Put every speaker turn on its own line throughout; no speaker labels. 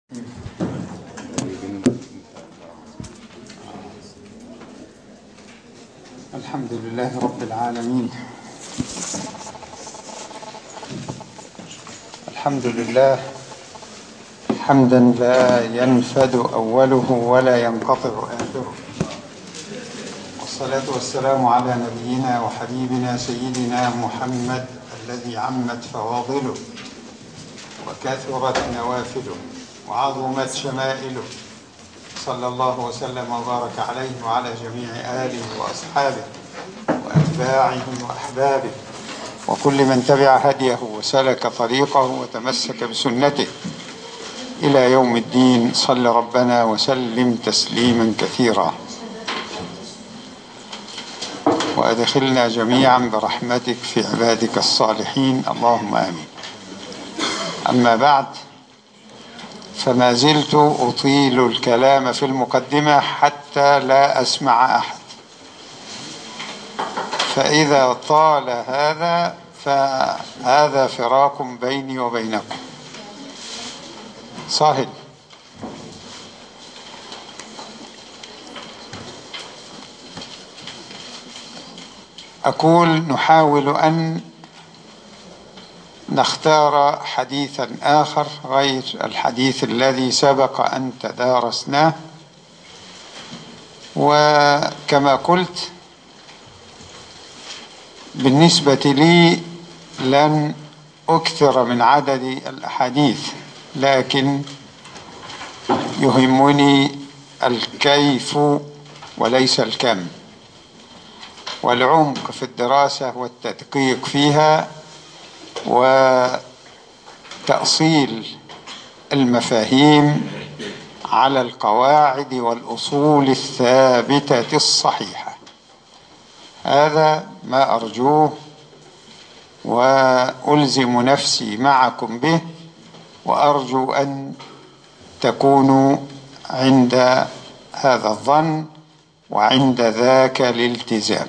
الحمد لله رب العالمين الحمد لله حمدا لا ينفد أوله ولا ينقطع آخره والصلاة والسلام على نبينا وحبيبنا سيدنا محمد الذي عمت فواضله وكثرت نوافله وعظمت شمائله صلى الله وسلم وبارك عليه وعلى جميع آله وأصحابه وأتباعه وأحبابه وكل من تبع هديه وسلك طريقه وتمسك بسنته إلى يوم الدين صل ربنا وسلم تسليما كثيرا وأدخلنا جميعا برحمتك في عبادك الصالحين اللهم آمين أما بعد فما زلت أطيل الكلام في المقدمة حتى لا أسمع أحد فإذا طال هذا فهذا فراق بيني وبينكم صاهل أقول نحاول أن نختار حديثا آخر غير الحديث الذي سبق أن تدارسناه وكما قلت بالنسبة لي لن أكثر من عدد الأحاديث لكن يهمني الكيف وليس الكم والعمق في الدراسة والتدقيق فيها وتأصيل المفاهيم على القواعد والأصول الثابتة الصحيحة هذا ما أرجوه وألزم نفسي معكم به وأرجو أن تكونوا عند هذا الظن وعند ذاك الالتزام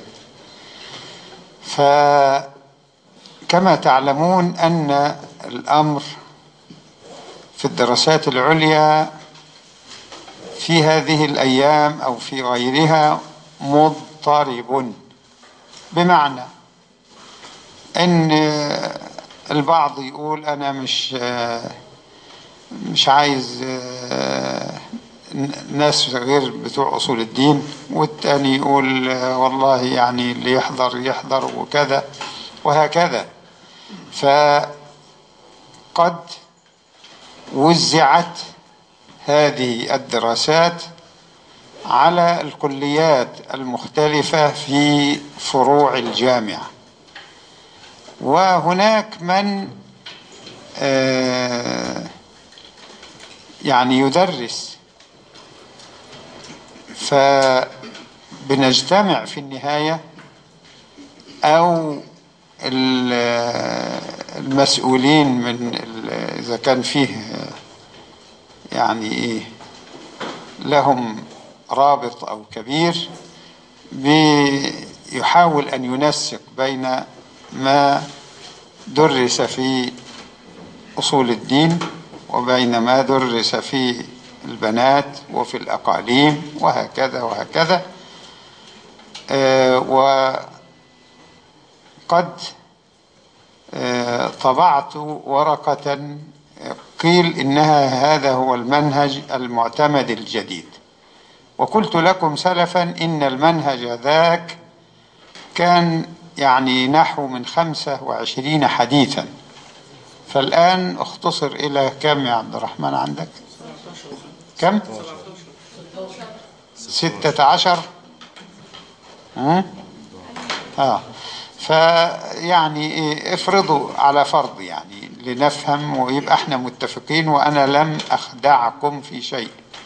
فكما تعلمون أن الأمر في الدراسات العليا في هذه الأيام أو في غيرها مضطرب بمعنى ان البعض يقول انا مش مش عايز ناس غير بتوع اصول الدين والتاني يقول والله يعني اللي يحضر يحضر وكذا وهكذا فقد وزعت هذه الدراسات على الكليات المختلفة في فروع الجامعة وهناك من يعني يدرس فبنجتمع في النهاية أو المسؤولين من إذا كان فيه يعني إيه لهم رابط أو كبير بيحاول أن ينسق بين ما درس في أصول الدين وبين ما درس في البنات وفي الأقاليم وهكذا وهكذا وقد طبعت ورقة قيل إنها هذا هو المنهج المعتمد الجديد وقلت لكم سلفا إن المنهج ذاك كان يعني نحو من خمسة وعشرين حديثا فالآن اختصر إلى كم يا عبد الرحمن عندك كم ستة عشر آه فيعني افرضوا على فرض يعني لنفهم ويبقى احنا متفقين وأنا لم أخدعكم في شيء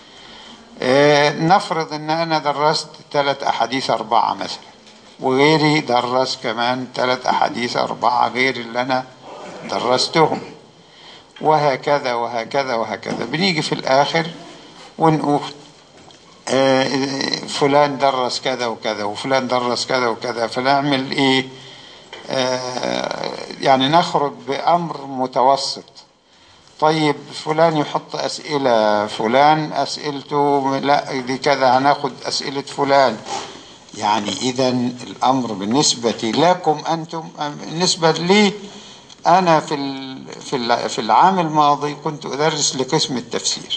نفرض ان انا درست ثلاث احاديث اربعة مثلا وغيري درس كمان ثلاث احاديث اربعة غير اللي انا درستهم وهكذا وهكذا وهكذا بنيجي في الاخر ونقول فلان درس كذا وكذا وفلان درس كذا وكذا فنعمل ايه يعني نخرج بامر متوسط طيب فلان يحط أسئلة فلان أسئلته لا دي كذا هناخد أسئلة فلان يعني إذا الأمر بالنسبة لكم أنتم بالنسبة لي أنا في ال- في ال- في العام الماضي كنت أدرس لقسم التفسير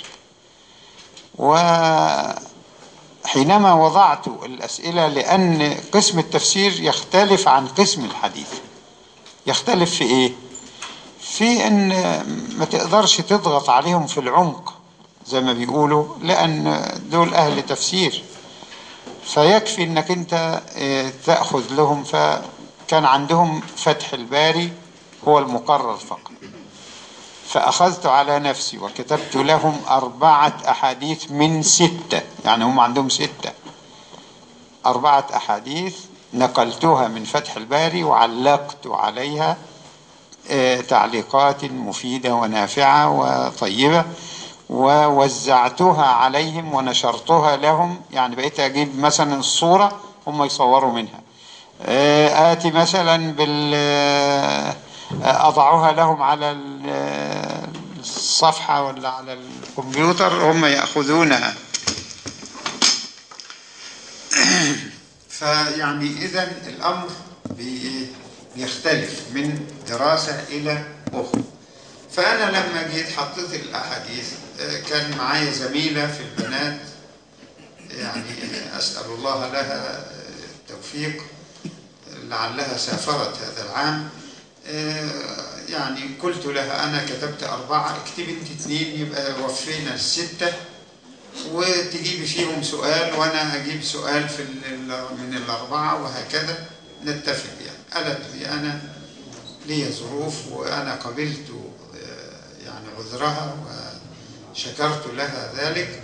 وحينما وضعت الأسئلة لأن قسم التفسير يختلف عن قسم الحديث يختلف في إيه؟ في ان ما تقدرش تضغط عليهم في العمق زي ما بيقولوا لان دول اهل تفسير فيكفي انك انت اه، تاخذ لهم فكان عندهم فتح الباري هو المقرر فقط فاخذت على نفسي وكتبت لهم اربعه احاديث من سته يعني هم عندهم سته اربعه احاديث نقلتها من فتح الباري وعلقت عليها آه، تعليقات مفيدة ونافعة وطيبة ووزعتها عليهم ونشرتها لهم يعني بقيت أجيب مثلا الصورة هم يصوروا منها آه، آتي مثلا بال آه، أضعها لهم على ال- الصفحة ولا على الكمبيوتر هم يأخذونها فيعني إذا الأمر بي- بيختلف من دراسة إلى أخرى فأنا لما جيت حطيت الأحاديث آه، كان معايا زميلة في البنات يعني أسأل الله لها التوفيق لعلها سافرت هذا العام آه، يعني قلت لها أنا كتبت أربعة اكتبي أنت اثنين يبقى وفينا الستة وتجيبي فيهم سؤال وأنا أجيب سؤال في ال- من الأربعة وهكذا نتفق يعني قالت لي أنا لي ظروف وأنا قبلت آه، يعني عذرها وشكرت لها ذلك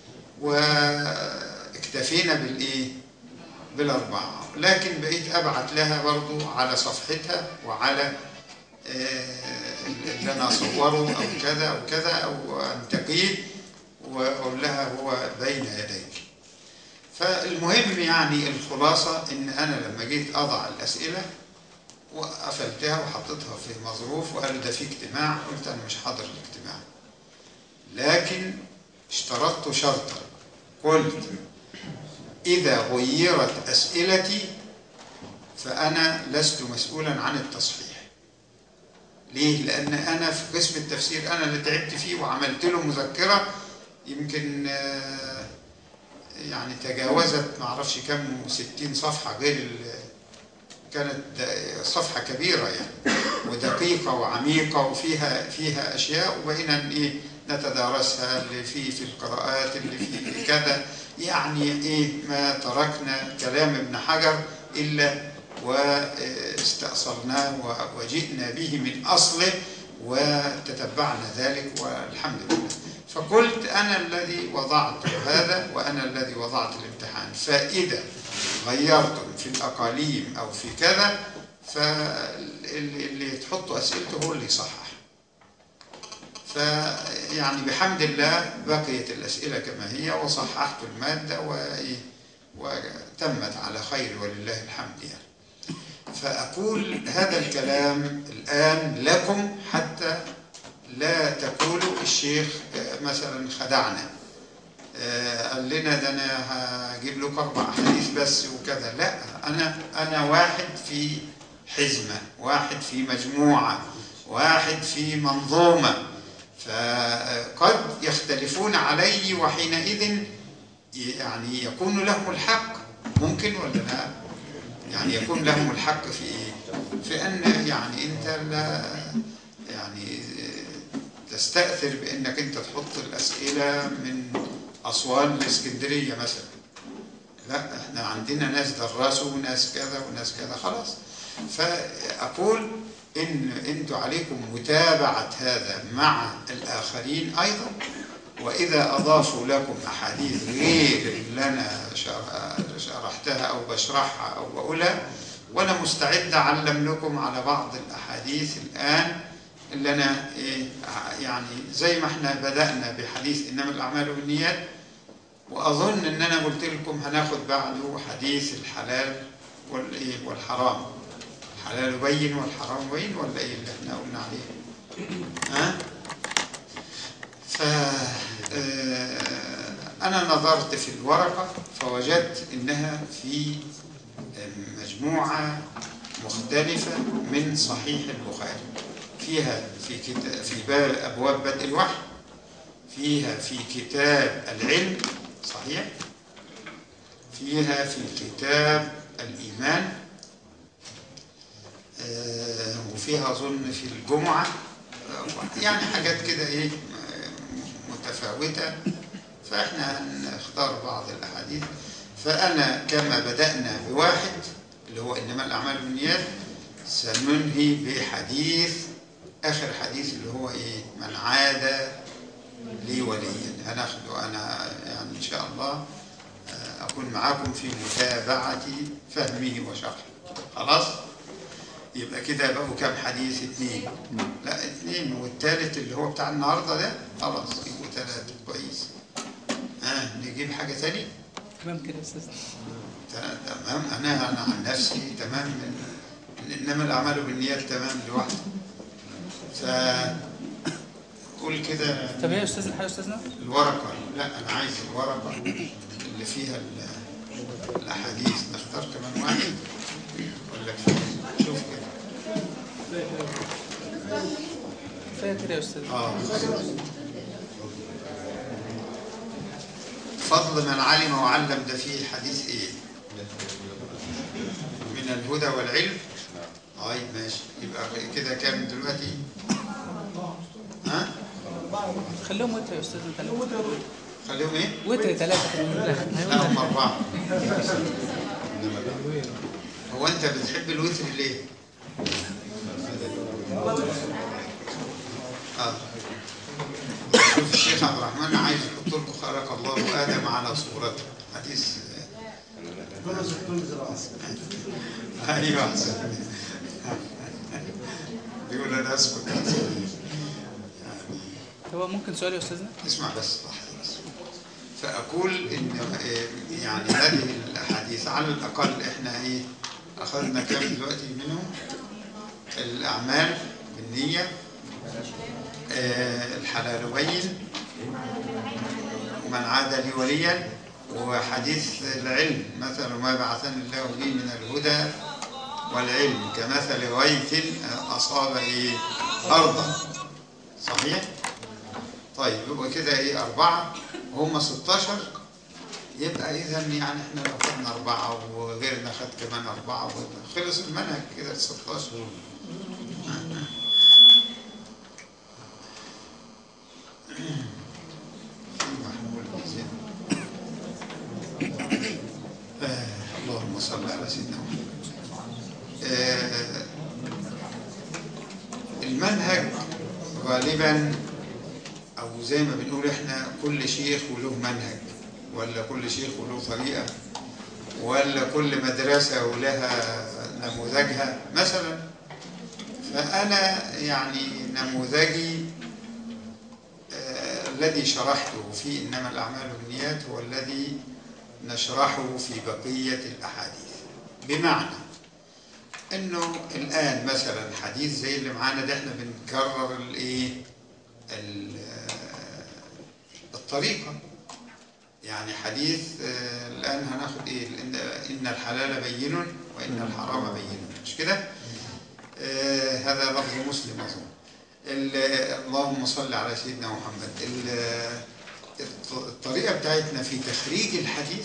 واكتفينا بالإيه؟ بالأربعة لكن بقيت أبعت لها برضو على صفحتها وعلى آه، اللي أنا أصوره أو كذا أو كذا أو أنتقيه وأقول لها هو بين يديك فالمهم يعني الخلاصة إن أنا لما جيت أضع الأسئلة وقفلتها وحطيتها في مظروف وقالوا ده في اجتماع قلت أنا مش حاضر الاجتماع لكن اشترطت شرطا قلت إذا غيرت أسئلتي فأنا لست مسؤولا عن التصحيح ليه؟ لأن أنا في قسم التفسير أنا اللي تعبت فيه وعملت له مذكرة يمكن آه، يعني تجاوزت معرفش كم 60 صفحة غير ال- كانت صفحة كبيرة يعني ودقيقة وعميقة وفيها فيها أشياء وبقينا إيه نتدارسها اللي في في القراءات اللي في في كذا يعني إيه ما تركنا كلام ابن حجر إلا واستأصلناه و- وجئنا به من أصله وتتبعنا ذلك والحمد لله فقلت أنا الذي وضعت هذا وأنا الذي وضعت الامتحان فإذا غيرتم في الأقاليم أو في كذا فاللي اللي تحطوا أسئلته هو اللي يصحح فيعني بحمد الله بقيت الأسئلة كما هي وصححت المادة وإيه وتمت على خير ولله الحمد يعني فأقول هذا الكلام الآن لكم حتى لا تقولوا الشيخ آه، مثلا خدعنا آه، قال لنا ده انا هجيب لك اربع احاديث بس وكذا لا انا انا واحد في حزمه واحد في مجموعه واحد في منظومه فقد يختلفون علي وحينئذ يعني يكون لهم الحق ممكن ولا لا يعني يكون لهم الحق في ايه في ان يعني انت لا يعني تستأثر بانك انت تحط الاسئله من اسوان لاسكندريه مثلا لا احنا عندنا ناس درسوا وناس كذا وناس كذا خلاص فاقول ان انتوا عليكم متابعه هذا مع الاخرين ايضا واذا اضافوا لكم احاديث غير اللي انا شر- شرحتها او بشرحها او بقولها وانا مستعد اعلم لكم على بعض الاحاديث الان اللي انا إيه يعني زي ما احنا بدانا بحديث انما الاعمال بالنيات واظن ان انا قلت لكم هناخد بعده حديث الحلال والايه والحرام الحلال بين والحرام بين ولا ايه اللي احنا قلنا عليه ها ف آه، أنا نظرت في الورقة فوجدت إنها في مجموعة مختلفة من صحيح البخاري فيها في كتاب في باب أبواب بدء الوحي فيها في كتاب العلم صحيح فيها في كتاب الإيمان آه، وفيها أظن في الجمعة يعني حاجات كده إيه متفاوتة فإحنا هنختار بعض الأحاديث فأنا كما بدأنا بواحد اللي هو إنما الأعمال بالنيات سننهي بحديث آخر حديث اللي هو إيه من عاد لي وليا هناخده أنا يعني إن شاء الله أكون معاكم في متابعة فهمه وشرحه خلاص يبقى كده بقوا كام حديث اثنين لا اثنين والثالث اللي هو بتاع النهارده ده خلاص يبقوا ثلاثة كويس ها آه نجيب حاجة تاني
تمام كده يا استاذ
تمام انا انا عن نفسي تمام من انما الاعمال بالنيات تمام لوحده ف قول كده
طب ايه يا استاذ الحاجه يا استاذنا
الورقة لا أنا عايز الورقة اللي فيها ال- الأحاديث نختار كمان واحد ولا كفاية؟ شوف كده
كفايه كده يا استاذ
آه فضل من علم وعلم ده فيه حديث إيه؟ من الهدى والعلم طيب ماشي يبقى كده كام دلوقتي؟ ها؟
خليهم وتر يا استاذنا ثلاثه
خليهم إيه؟
وتر ثلاثه
لا هم أربعة هو أنت بتحب الوتر ليه؟ آه. شوف الشيخ عبد الرحمن عايز يحط لكم خلق الله آدم على صورته حديث أيوه أحسن. بيقول أنا أسكت
هو ممكن سؤال يا استاذنا
اسمع بس لحظة بس فأقول إن آه، يعني هذه الأحاديث على الأقل إحنا إيه أخذنا كم دلوقتي منهم الأعمال بالنية آه، الحلال بين ومن عاد لي وليا وحديث العلم مثل ما بعثني الله به من الهدى والعلم كمثل غيث أصاب إيه أرضا صحيح؟ طيب يبقى كده ايه أربعة وهم 16 يبقى إذا يعني إحنا لو خدنا أربعة وغيرنا خد كمان أربعة خلص المنهج كده 16 في محمول زين. آه، اللهم صل على سيدنا محمد آه، المنهج غالبا او زي ما بنقول احنا كل شيخ وله منهج ولا كل شيخ وله طريقه ولا كل مدرسه ولها نموذجها مثلا فانا يعني نموذجي آه، الذي شرحته في انما الاعمال بالنيات هو الذي نشرحه في بقيه الاحاديث بمعنى انه الان مثلا حديث زي اللي معانا ده احنا بنكرر الايه ال- الطريقة يعني حديث آه، الآن هناخد إيه إن- إن الحلال بين وإن الحرام بين مش كده آه، هذا لفظ مسلم أظن ال- اللهم صل على سيدنا محمد ال- الط- الطريقة بتاعتنا في تخريج الحديث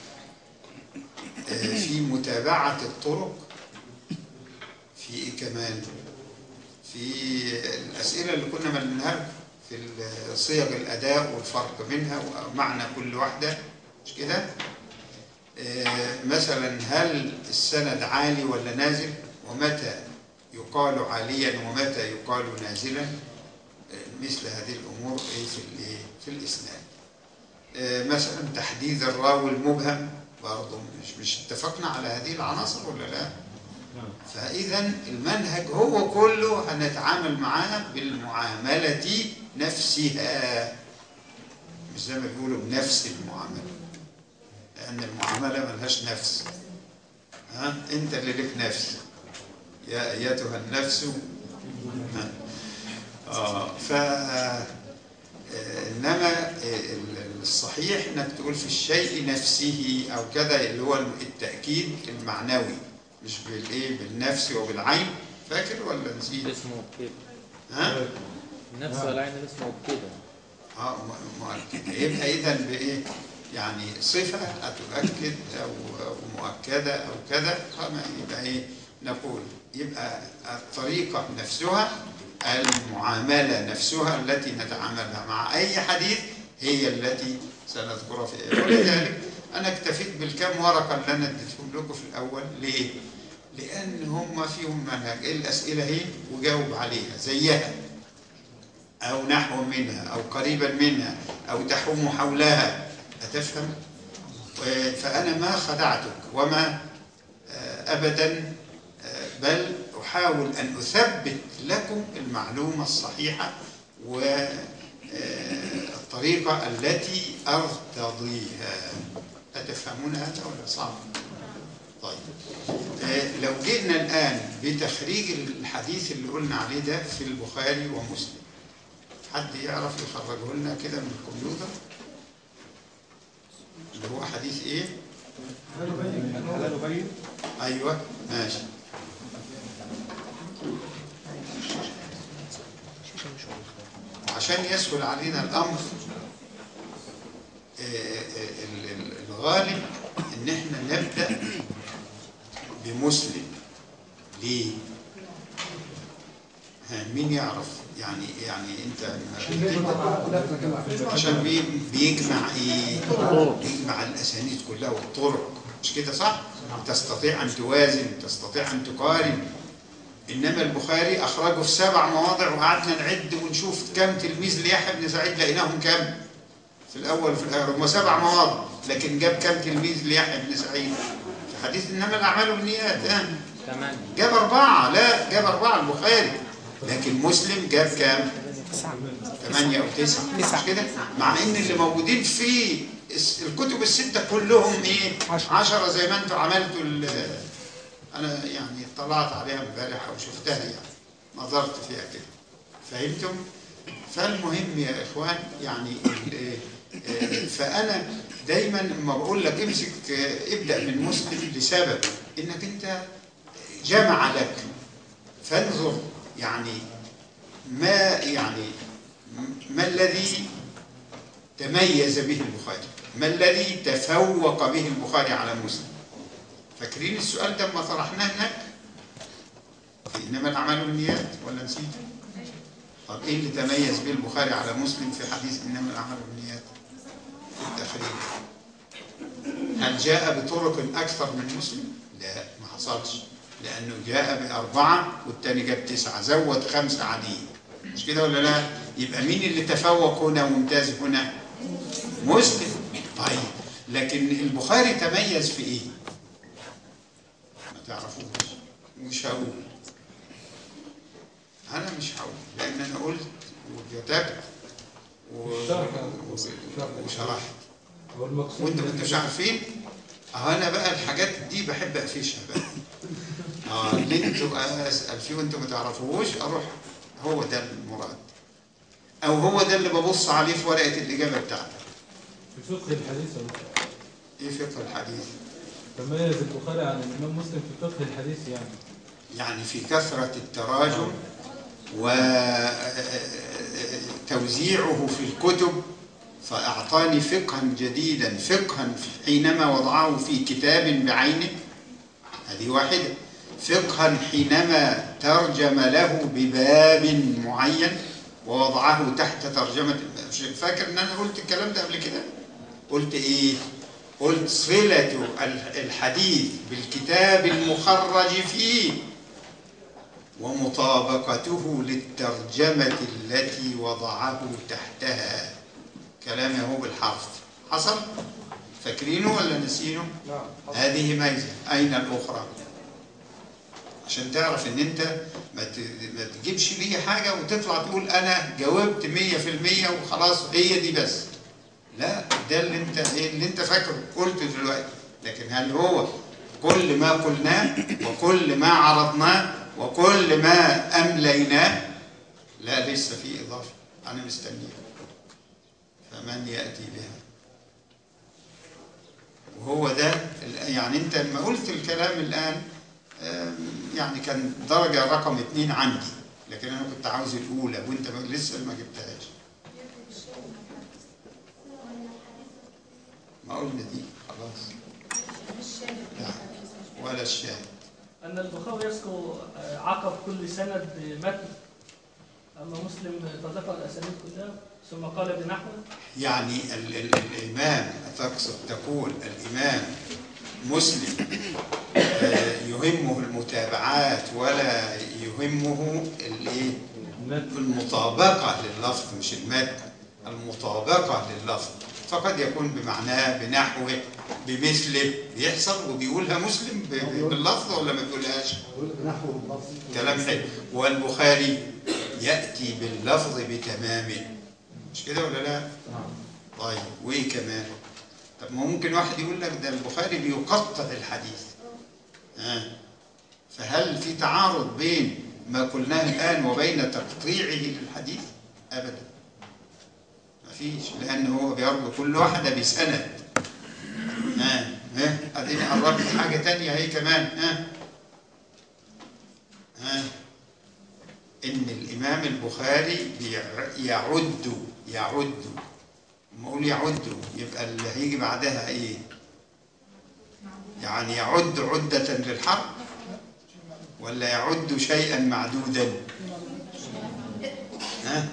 آه، في متابعة الطرق في إيه كمان في الأسئلة اللي كنا ملناها في صيغ الأداء والفرق بينها ومعنى كل واحدة مش كده؟ آه، مثلا هل السند عالي ولا نازل ومتى يقال عاليا ومتى يقال نازلا آه، مثل هذه الأمور إيه في الإيه؟ في الإسناد آه، مثلا تحديد الراوي المبهم برضه مش مش اتفقنا على هذه العناصر ولا لا؟ فإذا المنهج هو كله هنتعامل معاه بالمعاملة نفسها مش زي ما بيقولوا بنفس المعاملة لأن المعاملة ملهاش نفس ها أنت اللي لك نفس يا أيتها النفس ها. آه ف آه، انما آه، الصحيح انك تقول في الشيء نفسه او كذا اللي هو التاكيد المعنوي مش بالايه بالنفس وبالعين فاكر ولا نسيت
اسمه كده
ها
النفس والعين اسمه كده
اه م- مؤكد يبقى اذا بايه يعني صفه هتؤكد او أو مؤكده او كذا فما يبقى ايه نقول يبقى الطريقه نفسها المعامله نفسها التي نتعاملها مع اي حديث هي التي سنذكرها في إيه. ولذلك انا اكتفيت بالكم ورقه اللي انا اديتهم لكم في الاول ليه؟ لان هم فيهم منهج إيه الاسئله هي وجاوب عليها زيها أو نحو منها أو قريبا منها أو تحوم حولها أتفهم؟ و- فأنا ما خدعتك وما آه، أبدا آه، بل أحاول أن أثبت لكم المعلومة الصحيحة والطريقة التي أرتضيها أتفهمون هذا ولا صعب؟ طيب آه، لو جئنا الآن بتخريج الحديث اللي قلنا عليه ده في البخاري ومسلم حد يعرف يخرجه لنا كده من الكمبيوتر اللي هو حديث ايه
الحلال بين
ايوه ماشي عشان يسهل علينا الامر آه، آه، ال- ال- الغالب ان احنا نبدا بمسلم ليه ها، مين يعرف يعني يعني انت عشان بي- بيجمع ايه بيجمع الاسانيد كلها والطرق مش كده صح تستطيع ان توازن تستطيع ان تقارن انما البخاري اخرجه في سبع مواضع وقعدنا نعد ونشوف كم تلميذ ليحيى بن سعيد لقيناهم كم في الاول وفي الاخر هم سبع مواضع لكن جاب كم تلميذ ليحيى بن سعيد في حديث انما الاعمال بالنيات ها
ثمانية
جاب أربعة لا جاب أربعة البخاري لكن مسلم جاب كام؟ ثمانية أو تسعة مش كده؟ مع إن اللي موجودين في الس- الكتب الستة كلهم إيه؟ عشرة زي ما أنتوا عملتوا ال- أنا يعني اطلعت عليها امبارح أو شفتها يعني نظرت فيها كده فهمتم؟ فالمهم يا إخوان يعني ال- آه، فأنا دايما لما بقول لك امسك آه، ابدأ من مسلم لسبب إنك أنت جمع لك فانظر يعني ما يعني ما الذي تميز به البخاري ما الذي تفوق به البخاري على مسلم فاكرين السؤال ده لما طرحناه هناك في انما الاعمال بالنيات ولا نسيت طب ايه اللي تميز به البخاري على مسلم في حديث انما الاعمال بالنيات في التخريج هل جاء بطرق اكثر من مسلم لا ما حصلش لانه جاء باربعه والتاني جاب تسعه زود خمسه عاديين مش كده ولا لا يبقى مين اللي تفوق هنا وممتاز هنا مسلم طيب لكن البخاري تميز في ايه ما تعرفوش مش هقول انا مش هقول لان انا قلت وكتبت و- وشرحت
والمقصود
وانتوا ما انتوش عارفين اهو انا بقى الحاجات دي بحب اقفشها بقى اه اللي انتوا اسال فيه وانتوا ما تعرفوهوش اروح هو ده المراد او هو ده اللي ببص عليه في ورقه الاجابه بتاعتي
في فقه الحديث يا دكتور.
ايه فقه الحديث
تميز البخاري عن الإمام مسلم في فقه الحديث يعني
يعني في كثره التراجم وتوزيعه في الكتب فأعطاني فقها جديدا فقها حينما وضعه في كتاب بعينه هذه واحدة فقها حينما ترجم له بباب معين ووضعه تحت ترجمة مش فاكر ان انا قلت الكلام ده قبل كده قلت ايه قلت صلة الحديث بالكتاب المخرج فيه ومطابقته للترجمة التي وضعه تحتها كلامه هو بالحرف حصل فاكرينه ولا نسينه هذه ميزة أين الأخرى عشان تعرف ان انت ما ت- ما تجيبش لي حاجة وتطلع تقول انا جاوبت مية في المية وخلاص هي دي بس لا ده اللي انت ايه اللي انت فاكره قلته دلوقتي لكن هل هو كل ما قلناه وكل ما عرضناه وكل ما امليناه لا لسه في اضافه انا مستنيه فمن يأتي بها وهو ده ال- يعني انت لما قلت الكلام الآن آم، يعني كان درجة رقم اتنين عندي لكن أنا كنت عاوز الأولى وأنت ما- لسه ما جبتهاش ما قلنا دي خلاص لا ولا الشاهد
أن البخاري يذكر آه، عقب كل سند متن أما مسلم تذكر الأسانيد كلها ثم قال بنحوه
يعني ال ال الإمام تقصد تقول الإمام مسلم آه، يهمه المتابعات ولا يهمه الإيه؟ المطابقة لللفظ مش المد المطابقة لللفظ فقد يكون بمعناه بنحوه بمثله بيحصل وبيقولها مسلم ب- ب- باللفظ ولا ما بيقولهاش
نحو اللفظ
كلام حلو والبخاري يأتي باللفظ بتمامه مش كده ولا لا؟ طيب وايه كمان؟ طب ما ممكن واحد يقول لك ده البخاري بيقطع الحديث ها فهل في تعارض بين ما قلناه الآن وبين تقطيعه للحديث؟ أبدا ما فيش لأن هو بيربط كل واحدة بسند ها ها اديني قربت حاجة تانية هي كمان ها ها إن الإمام البخاري بيع- يعد يعد لما أقول يعد يبقى اللي هيجي بعدها إيه؟ يعني يعد عدة للحرب ولا يعد شيئا معدودا؟ ها؟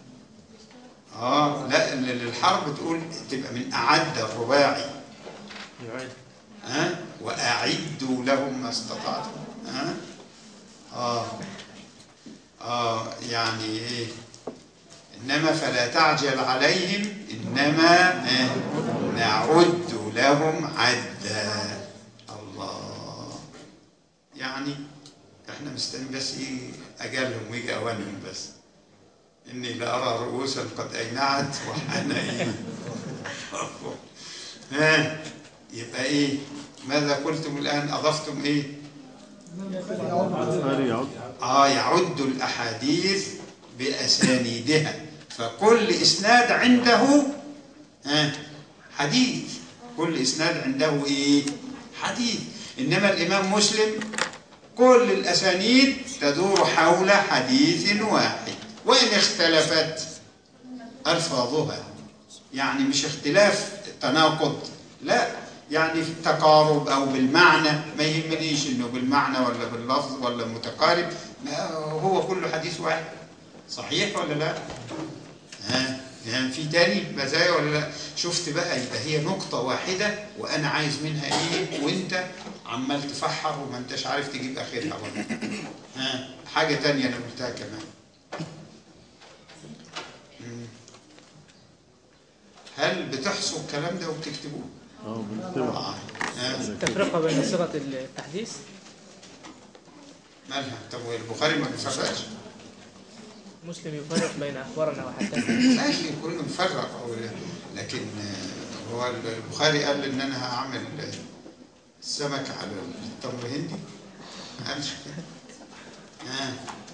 آه لا اللي للحرب تقول تبقى من أعد الرباعي
يعد
ها وأعدوا لهم ما استطعتم ها آه آه يعني إيه إنما فلا تعجل عليهم إنما آه نعد لهم عدا الله يعني إحنا مستنيين بس إيه أجلهم ويجي أوانهم بس إني لأرى رؤوسا قد أينعت وحنا إيه ها يبقى ايه ماذا قلتم الان اضفتم ايه اه يعد الاحاديث باسانيدها فكل اسناد عنده ها حديث كل اسناد عنده ايه حديث انما الامام مسلم كل الاسانيد تدور حول حديث واحد وان اختلفت الفاظها يعني مش اختلاف تناقض لا يعني في التقارب او بالمعنى ما يهمنيش انه بالمعنى ولا باللفظ ولا متقارب ما هو كله حديث واحد صحيح ولا لا ها يعني في تاني مزايا ولا لا شفت بقى يبقى هي نقطة واحدة وانا عايز منها ايه وانت عمال تفحر وما انتش عارف تجيب اخرها ولا ها حاجة تانية انا قلتها كمان مم. هل بتحصوا الكلام ده وبتكتبوه؟ اه آه.
التفرقة بين صيغة التحديث
مالها؟ طب والبخاري ما بيفرقش؟
مسلم يفرق بين أخبارنا وحدثنا
ماشي كله مفرق أو لكن آه، هو البخاري قال إن أنا هعمل السمك على التمر الهندي ما قالش كده آه.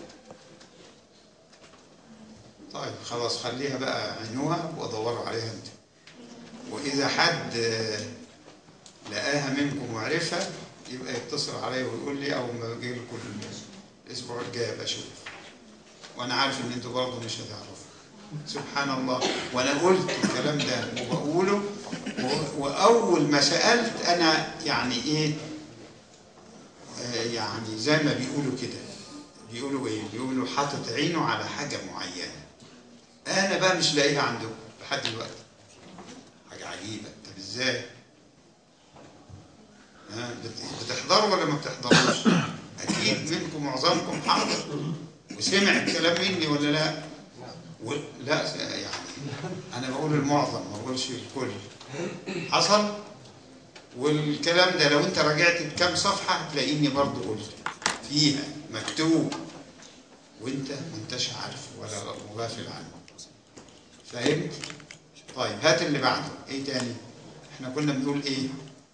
طيب خلاص خليها بقى عينوها وادوروا عليها انت واذا حد آه، لقاها منكم وعرفها يبقى يتصل عليا ويقول لي او ما اجي لكم الاسبوع الجاي ابقى اشوف وانا عارف ان انتوا برضه مش هتعرفوا سبحان الله وانا قلت الكلام ده وبقوله و- واول ما سالت انا يعني ايه آه، يعني زي ما بيقولوا كده بيقولوا ايه بيقولوا حاطط عينه على حاجه معينه انا بقى مش لاقيها عندكم لحد دلوقتي حاجه عجيبه طب ازاي ها بت- بتحضروا ولا ما بتحضروش اكيد منكم معظمكم حاضر وسمع الكلام مني ولا لا و... لا يعني انا بقول المعظم ما بقولش الكل حصل والكلام ده لو انت راجعت بكام صفحه هتلاقيني برضو قلت فيها مكتوب وانت ما انتش عارف ولا مغافل عنه فهمت طيب هات اللي بعده ايه تاني احنا كنا بنقول ايه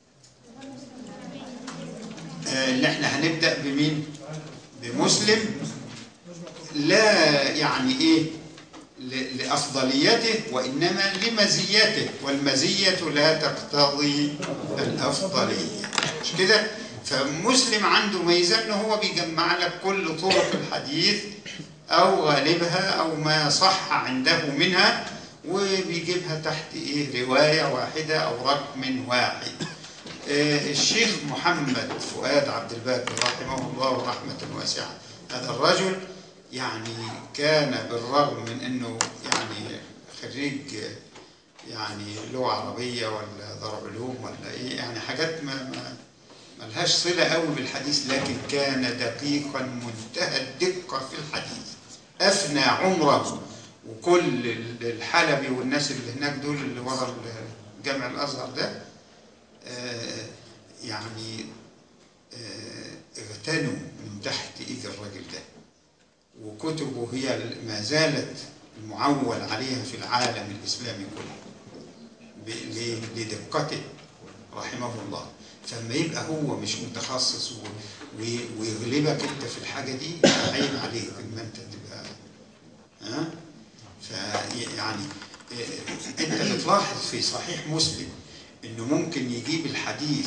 آه اللي احنا هنبدا بمين بمسلم لا يعني ايه ل- لأفضليته وإنما لمزيته والمزية لا تقتضي الأفضلية مش كده؟ فمسلم عنده ميزة إنه هو بيجمع لك كل طرق الحديث أو غالبها أو ما صح عنده منها وبيجيبها تحت إيه رواية واحدة أو رقم واحد آه، الشيخ محمد فؤاد عبد الباقي رحمه الله رحمة واسعة هذا الرجل يعني كان بالرغم من أنه يعني خريج آه، يعني لغة عربية ولا ضرب علوم ولا إيه يعني حاجات ما, ما ملهاش صلة قوي بالحديث لكن كان دقيقا منتهى الدقة في الحديث أفنى عمره وكل الحلبي والناس اللي هناك دول اللي ورا الجامع الأزهر ده آه، يعني آه، اغتنوا من تحت ايد الراجل ده وكتبه هي ما زالت المعول عليها في العالم الاسلامي كله ب- ل- لدقته رحمه الله فلما يبقى هو مش متخصص و- و- ويغلبك انت في الحاجه دي عيب عليك ان انت تبقى ها فيعني انت بتلاحظ في صحيح مسلم انه ممكن يجيب الحديث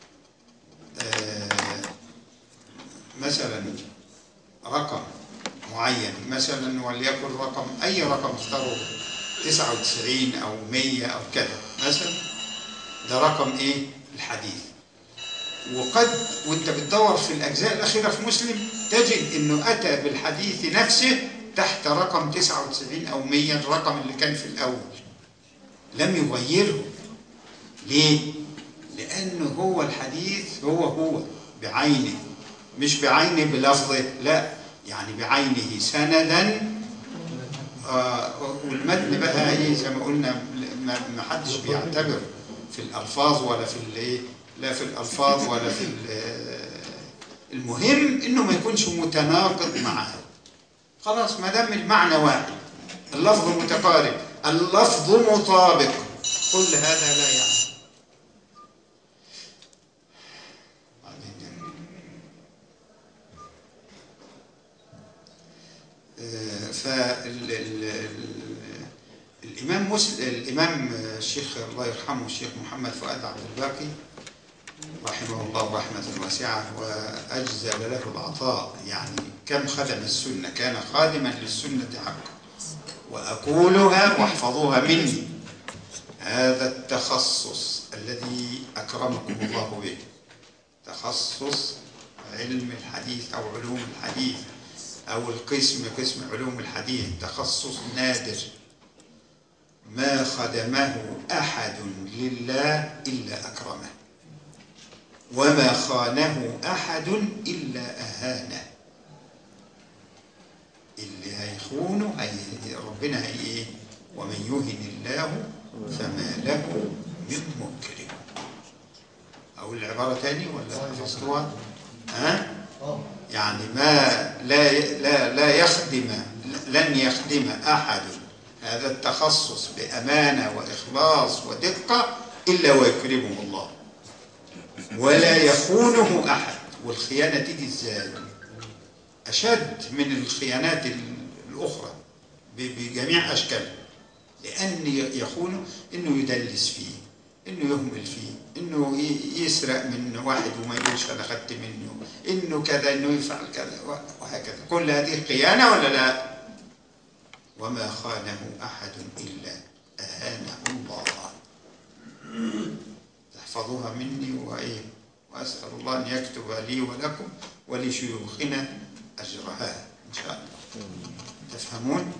آه، مثلا رقم معين مثلا وليكن رقم اي رقم اختاره 99 او 100 او كذا مثلا ده رقم ايه الحديث وقد وانت بتدور في الاجزاء الاخيره في مسلم تجد انه اتى بالحديث نفسه تحت رقم 99 او 100 الرقم اللي كان في الاول لم يغيره ليه؟ لأنه هو الحديث هو هو بعينه مش بعينه بلفظه لا يعني بعينه سندا آه والمتن بقى ايه زي ما قلنا ما ما حدش بيعتبر في الألفاظ ولا في الايه لا في الألفاظ ولا في ال- المهم انه ما يكونش متناقض معاه خلاص ما دام المعنى واحد اللفظ متقارب اللفظ مطابق كل هذا لا يعني بعدين فالإمام مسلم الإمام الشيخ الله يرحمه الشيخ محمد فؤاد عبد الباقي رحمه الله رحمة واسعة وأجزل له العطاء يعني كم خدم السنة كان خادما للسنة حقا وأقولها واحفظوها مني هذا التخصص الذي أكرمكم الله به تخصص علم الحديث أو علوم الحديث أو القسم قسم علوم الحديث تخصص نادر ما خدمه أحد لله إلا أكرمه وما خانه أحد إلا أهانه اللي هيخونه هي ربنا هي إيه ومن يهن الله فما له من مكرم أو العبارة تاني ولا حفظتوها ها يعني ما لا لا لا يخدم لن يخدم أحد هذا التخصص بأمانة وإخلاص ودقة إلا ويكرمه الله ولا يخونه أحد والخيانة تيجي إزاي أشد من الخيانات الأخرى ب- بجميع أشكالها لأن يخونه إنه يدلس فيه إنه يهمل فيه إنه ي- يسرق من واحد وما يقولش أنا خدت منه إنه كذا إنه يفعل كذا و- وهكذا كل هذه خيانة ولا لا وما خانه أحد إلا أهانه الله تحفظوها مني وإيه وأسأل الله أن يكتب لي ولكم ولشيوخنا أجرها إن شاء الله تفهمون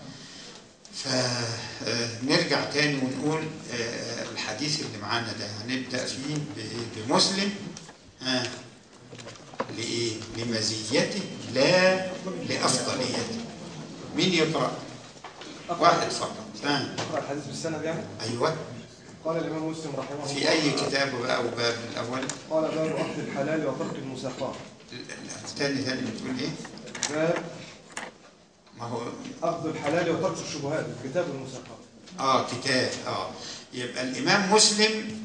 فنرجع تاني ونقول آه، الحديث اللي معانا ده هنبدأ فيه ب- بمسلم ها لإيه؟ لمزيته لا لأفضليته مين يقرأ؟ واحد فقط ها
اقرا الحديث بالسند يعني
أيوه
قال الامام مسلم رحمه الله
في أي كتاب بقى أو باب الأول
قال باب اخذ الحلال وترك المساقاه
الثاني ثاني بتقول إيه؟
باب
ما هو
اخذ الحلال وترك الشبهات كتاب المساقاه
آه كتاب آه يبقى الإمام مسلم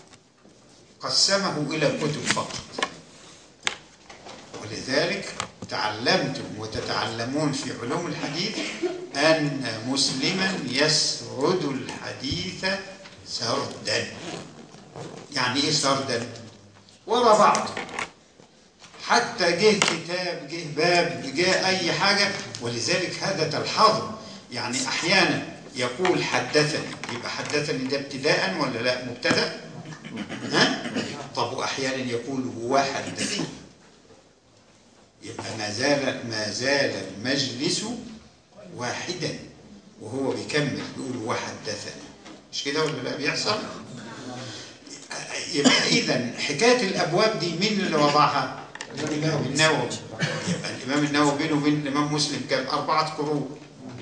قسمه إلى كتب فقط ولذلك تعلمتم وتتعلمون في علوم الحديث أن مسلما يسرد الحديث سردا يعني إيه سردا؟ ورا بعض حتى جه كتاب جه باب جه أي حاجة ولذلك هذا تلحظه يعني أحيانا يقول حدثني يبقى حدثني ده ابتداء ولا لا مبتدأ ها طب وأحيانا يقول هو حدثني يبقى ما زال ما زال المجلس واحدا وهو بيكمل بيقول وحدثني مش كده ولا لا بيحصل يبقى اذا حكايه الابواب دي مين اللي وضعها الامام النووي يبقى الامام النووي بينه وبين الامام مسلم كان اربعه قرون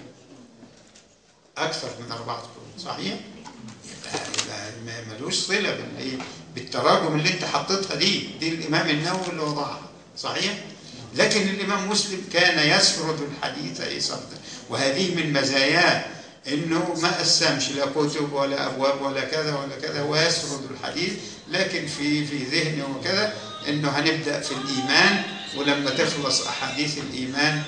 اكثر من اربعه قرون صحيح يبقى يبقى ما- ملوش صله بالايه بالتراجم اللي انت حطيتها دي دي الامام النووي اللي وضعها صحيح لكن الامام مسلم كان يسرد الحديث اي سردا وهذه من مزاياه انه ما قسمش لا كتب ولا ابواب ولا كذا ولا كذا هو يسرد الحديث لكن في في ذهنه وكذا انه هنبدا في الايمان ولما تخلص احاديث الايمان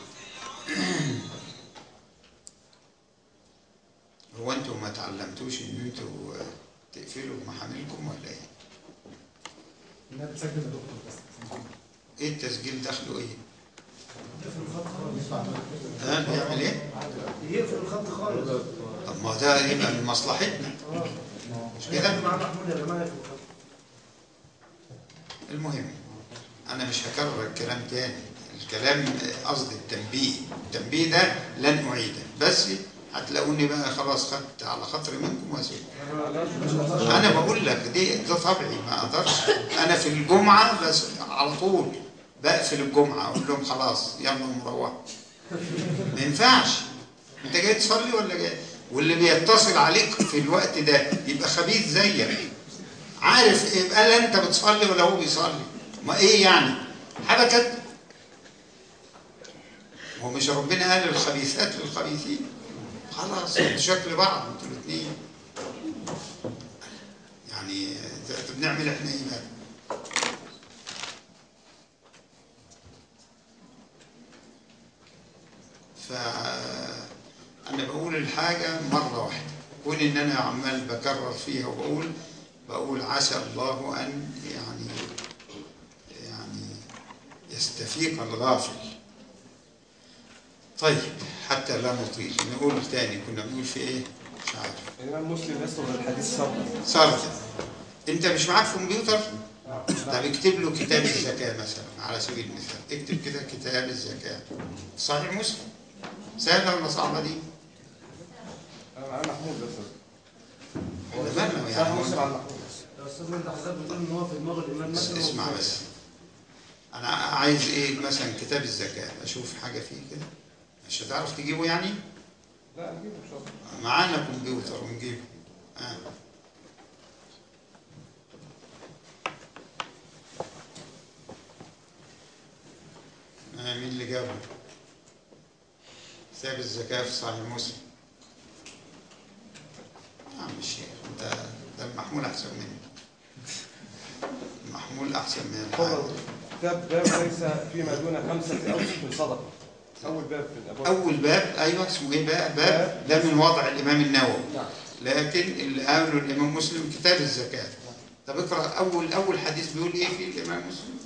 هو انتم ما تعلمتوش ان انتوا تقفلوا محاملكم ولا ايه؟
انها بتسجل الدكتور بس
ايه التسجيل دخله ايه؟ ها بيعمل ايه؟
يقفل الخط خالص
طب ما ده يبقى من مصلحتنا مش كده؟
مع محمود يا جماعه يقفل الخط
المهم انا مش هكرر الكلام تاني الكلام قصد التنبيه التنبيه ده لن اعيده بس هتلاقوني بقى خلاص خدت على خاطري منكم واسيبكم انا بقول لك دي ده طبعي ما اقدرش انا في الجمعه بس على طول بقفل الجمعه اقول لهم خلاص يلا مروحوا ما ينفعش انت جاي تصلي ولا جاي واللي بيتصل عليك في الوقت ده يبقى خبيث زيك عارف يبقى لا انت بتصلي ولا هو بيصلي ما ايه يعني حبكت هو مش ربنا قال الخبيثات للخبيثين خلاص انتوا شكل بعض انتوا الاثنين يعني طب بنعمل احنا ايه بقى فأنا بقول الحاجة مرة واحدة كون إن أنا عمال بكرر فيها وبقول بقول عسى الله أن يعني يعني يستفيق الغافل طيب حتى لا نطيل نقول تاني كنا بنقول في ايه مش عارف
الإمام مسلم يسرد الحديث سردا
صارت انت مش معاك كمبيوتر طب اكتب له كتاب الزكاة مثلا على سبيل المثال اكتب كده كتاب الزكاة صحيح مسلم سهلة ولا صعبة دي؟
أنا معايا محمود بس
أتمنى
صح
يعني
مسلم على محمود
يا استاذ انت حضرتك بتقول ان هو في دماغ الامام
بس
مثلا
اسمع بس انا عايز ايه مثلا كتاب الزكاة اشوف حاجة فيه كده مش هتعرف تجيبه يعني
لا نجيبه إن شاء الله
معانا كمبيوتر ونجيبه آه. آه مين اللي جابه كتاب الزكاة في صحيح مسلم يا عم الشيخ انت ده المحمول احسن مني المحمول احسن من الحاجة
تفضل كتاب باب ليس فيما دون خمسة أوسط من صدقة أول باب في الأبواب
أول باب أيوه اسمه إيه بقى؟ باب ده من وضع الإمام النووي
نعم
لكن اللي قاله الإمام مسلم كتاب الزكاة طب اقرأ أول أول حديث بيقول إيه في الإمام مسلم؟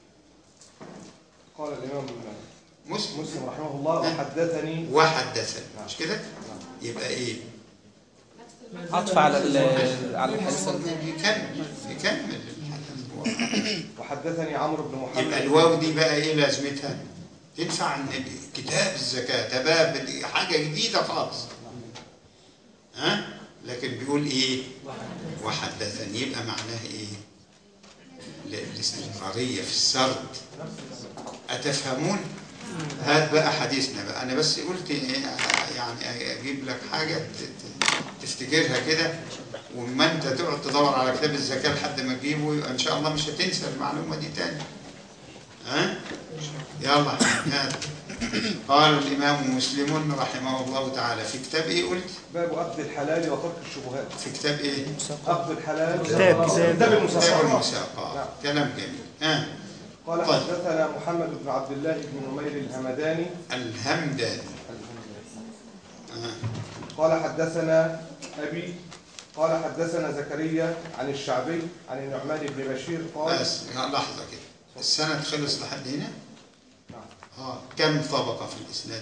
قال الإمام
مسلم
مسلم رحمه الله وحدثني
وحدثني مش كده؟ يبقى إيه؟
عطف على ال- على الحديث
يكمل يكمل الحديث هو
وحدثني عمرو بن محمد
يبقى الواو دي بقى إيه لازمتها؟ تنفع إن كتاب الزكاة ده باب دي حاجة جديدة خالص ها؟ لكن بيقول إيه؟ وحدثني يبقى معناه إيه؟ ل- الاستمرارية في السرد أتفهمون؟ هات بقى حديثنا بقى أنا بس قلت إيه يعني أجيب لك حاجة ت- ت- تفتكرها كده وما أنت تقعد تدور على كتاب الزكاة لحد ما تجيبه يبقى إن شاء الله مش هتنسى المعلومة دي تاني ها؟ يلا هات قال الإمام مسلم رحمه الله تعالى في كتاب إيه قلت؟
باب أخذ الحلال وترك الشبهات
في كتاب إيه؟
أخذ الحلال
كتاب- كتاب.
كتاب
كتاب
المساقات
المساقات كلام جميل ها
قال
طيب.
حدثنا محمد بن عبد الله بن نمير الهمداني
الهمداني آه.
قال حدثنا أبي قال حدثنا زكريا عن الشعبي عن النعمان بن بشير قال
بس لحظة كده السند خلص لحد هنا
نعم.
اه كم طبقة في الإسناد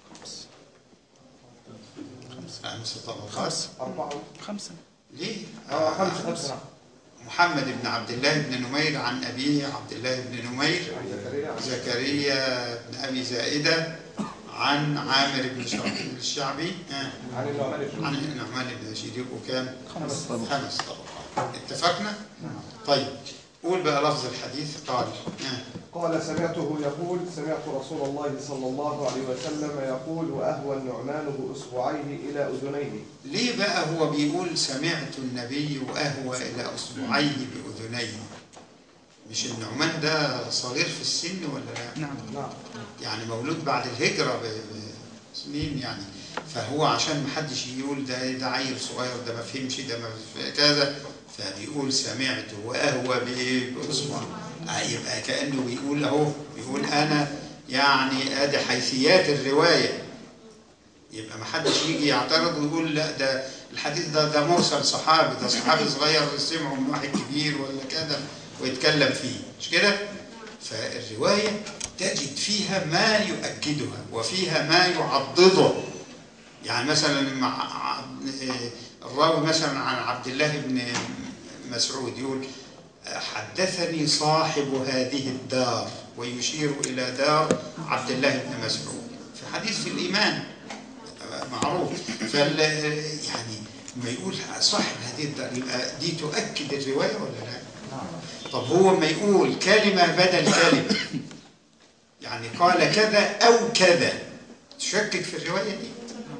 خمس طبقات
أربعة
خمسة
ليه
آه خمسة خمسة نعم
محمد بن عبد الله بن نمير عن أبيه عبد الله بن نمير
عن زكريا عن
زكريا بن أبي زائدة عن عامر بن شرحبيل الشعبي آه.
عن النعمان بن
عن النعمان بن بشير يبقوا كام؟
خمس
خمس طبقات اتفقنا؟ طيب قول بقى لفظ الحديث قال آه.
قال سمعته يقول سمعت رسول الله صلى الله عليه وسلم يقول وأهوى النعمان بأصبعيه إلى أذنيه
ليه بقى هو بيقول سمعت النبي وأهوى إلى أصبعيه بأذنيه مش النعمان ده صغير في السن ولا لا؟
نعم
نعم
يعني مولود بعد الهجرة بسنين يعني فهو عشان محدش يقول ده ده عيل صغير ده ما فهمش ده ما ف- كذا فبيقول سمعته وأهوى بإيه؟ بأصبع آه، يبقى كأنه بيقول أهو بيقول أنا يعني أدي حيثيات الرواية يبقى ما حدش يجي يعترض ويقول لا ده الحديث ده ده مرسل صحابي ده صحابي صغير سمعه من واحد كبير ولا كذا ويتكلم فيه مش كده؟ فالرواية تجد فيها ما يؤكدها وفيها ما يعضده يعني مثلا مع الراوي مثلا عن عبد الله بن مسعود يقول حدثني صاحب هذه الدار ويشير إلى دار عبد الله بن مسعود في حديث في الإيمان معروف فال يعني ما يقول صاحب هذه الدار يبقى دي تؤكد الرواية ولا لا؟ طب هو ما يقول كلمة بدل كلمة يعني قال كذا أو كذا تشكك في الرواية دي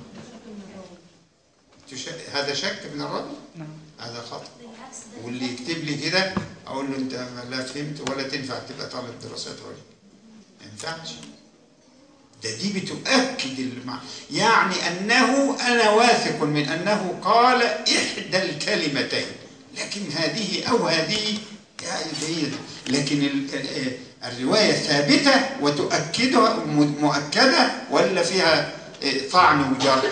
تش... هذا شك من الراوي
نعم
هذا خطأ واللي يكتب لي كده أقول له أنت لا فهمت ولا تنفع تبقى طالب دراسات عليا ما ينفعش ده دي بتؤكد المع... يعني أنه أنا واثق من أنه قال إحدى الكلمتين لكن هذه أو هذه يعني بعيدة لكن ال... ال- الرواية ثابتة وتؤكدها م- مؤكدة ولا فيها إيه، طعن وجرح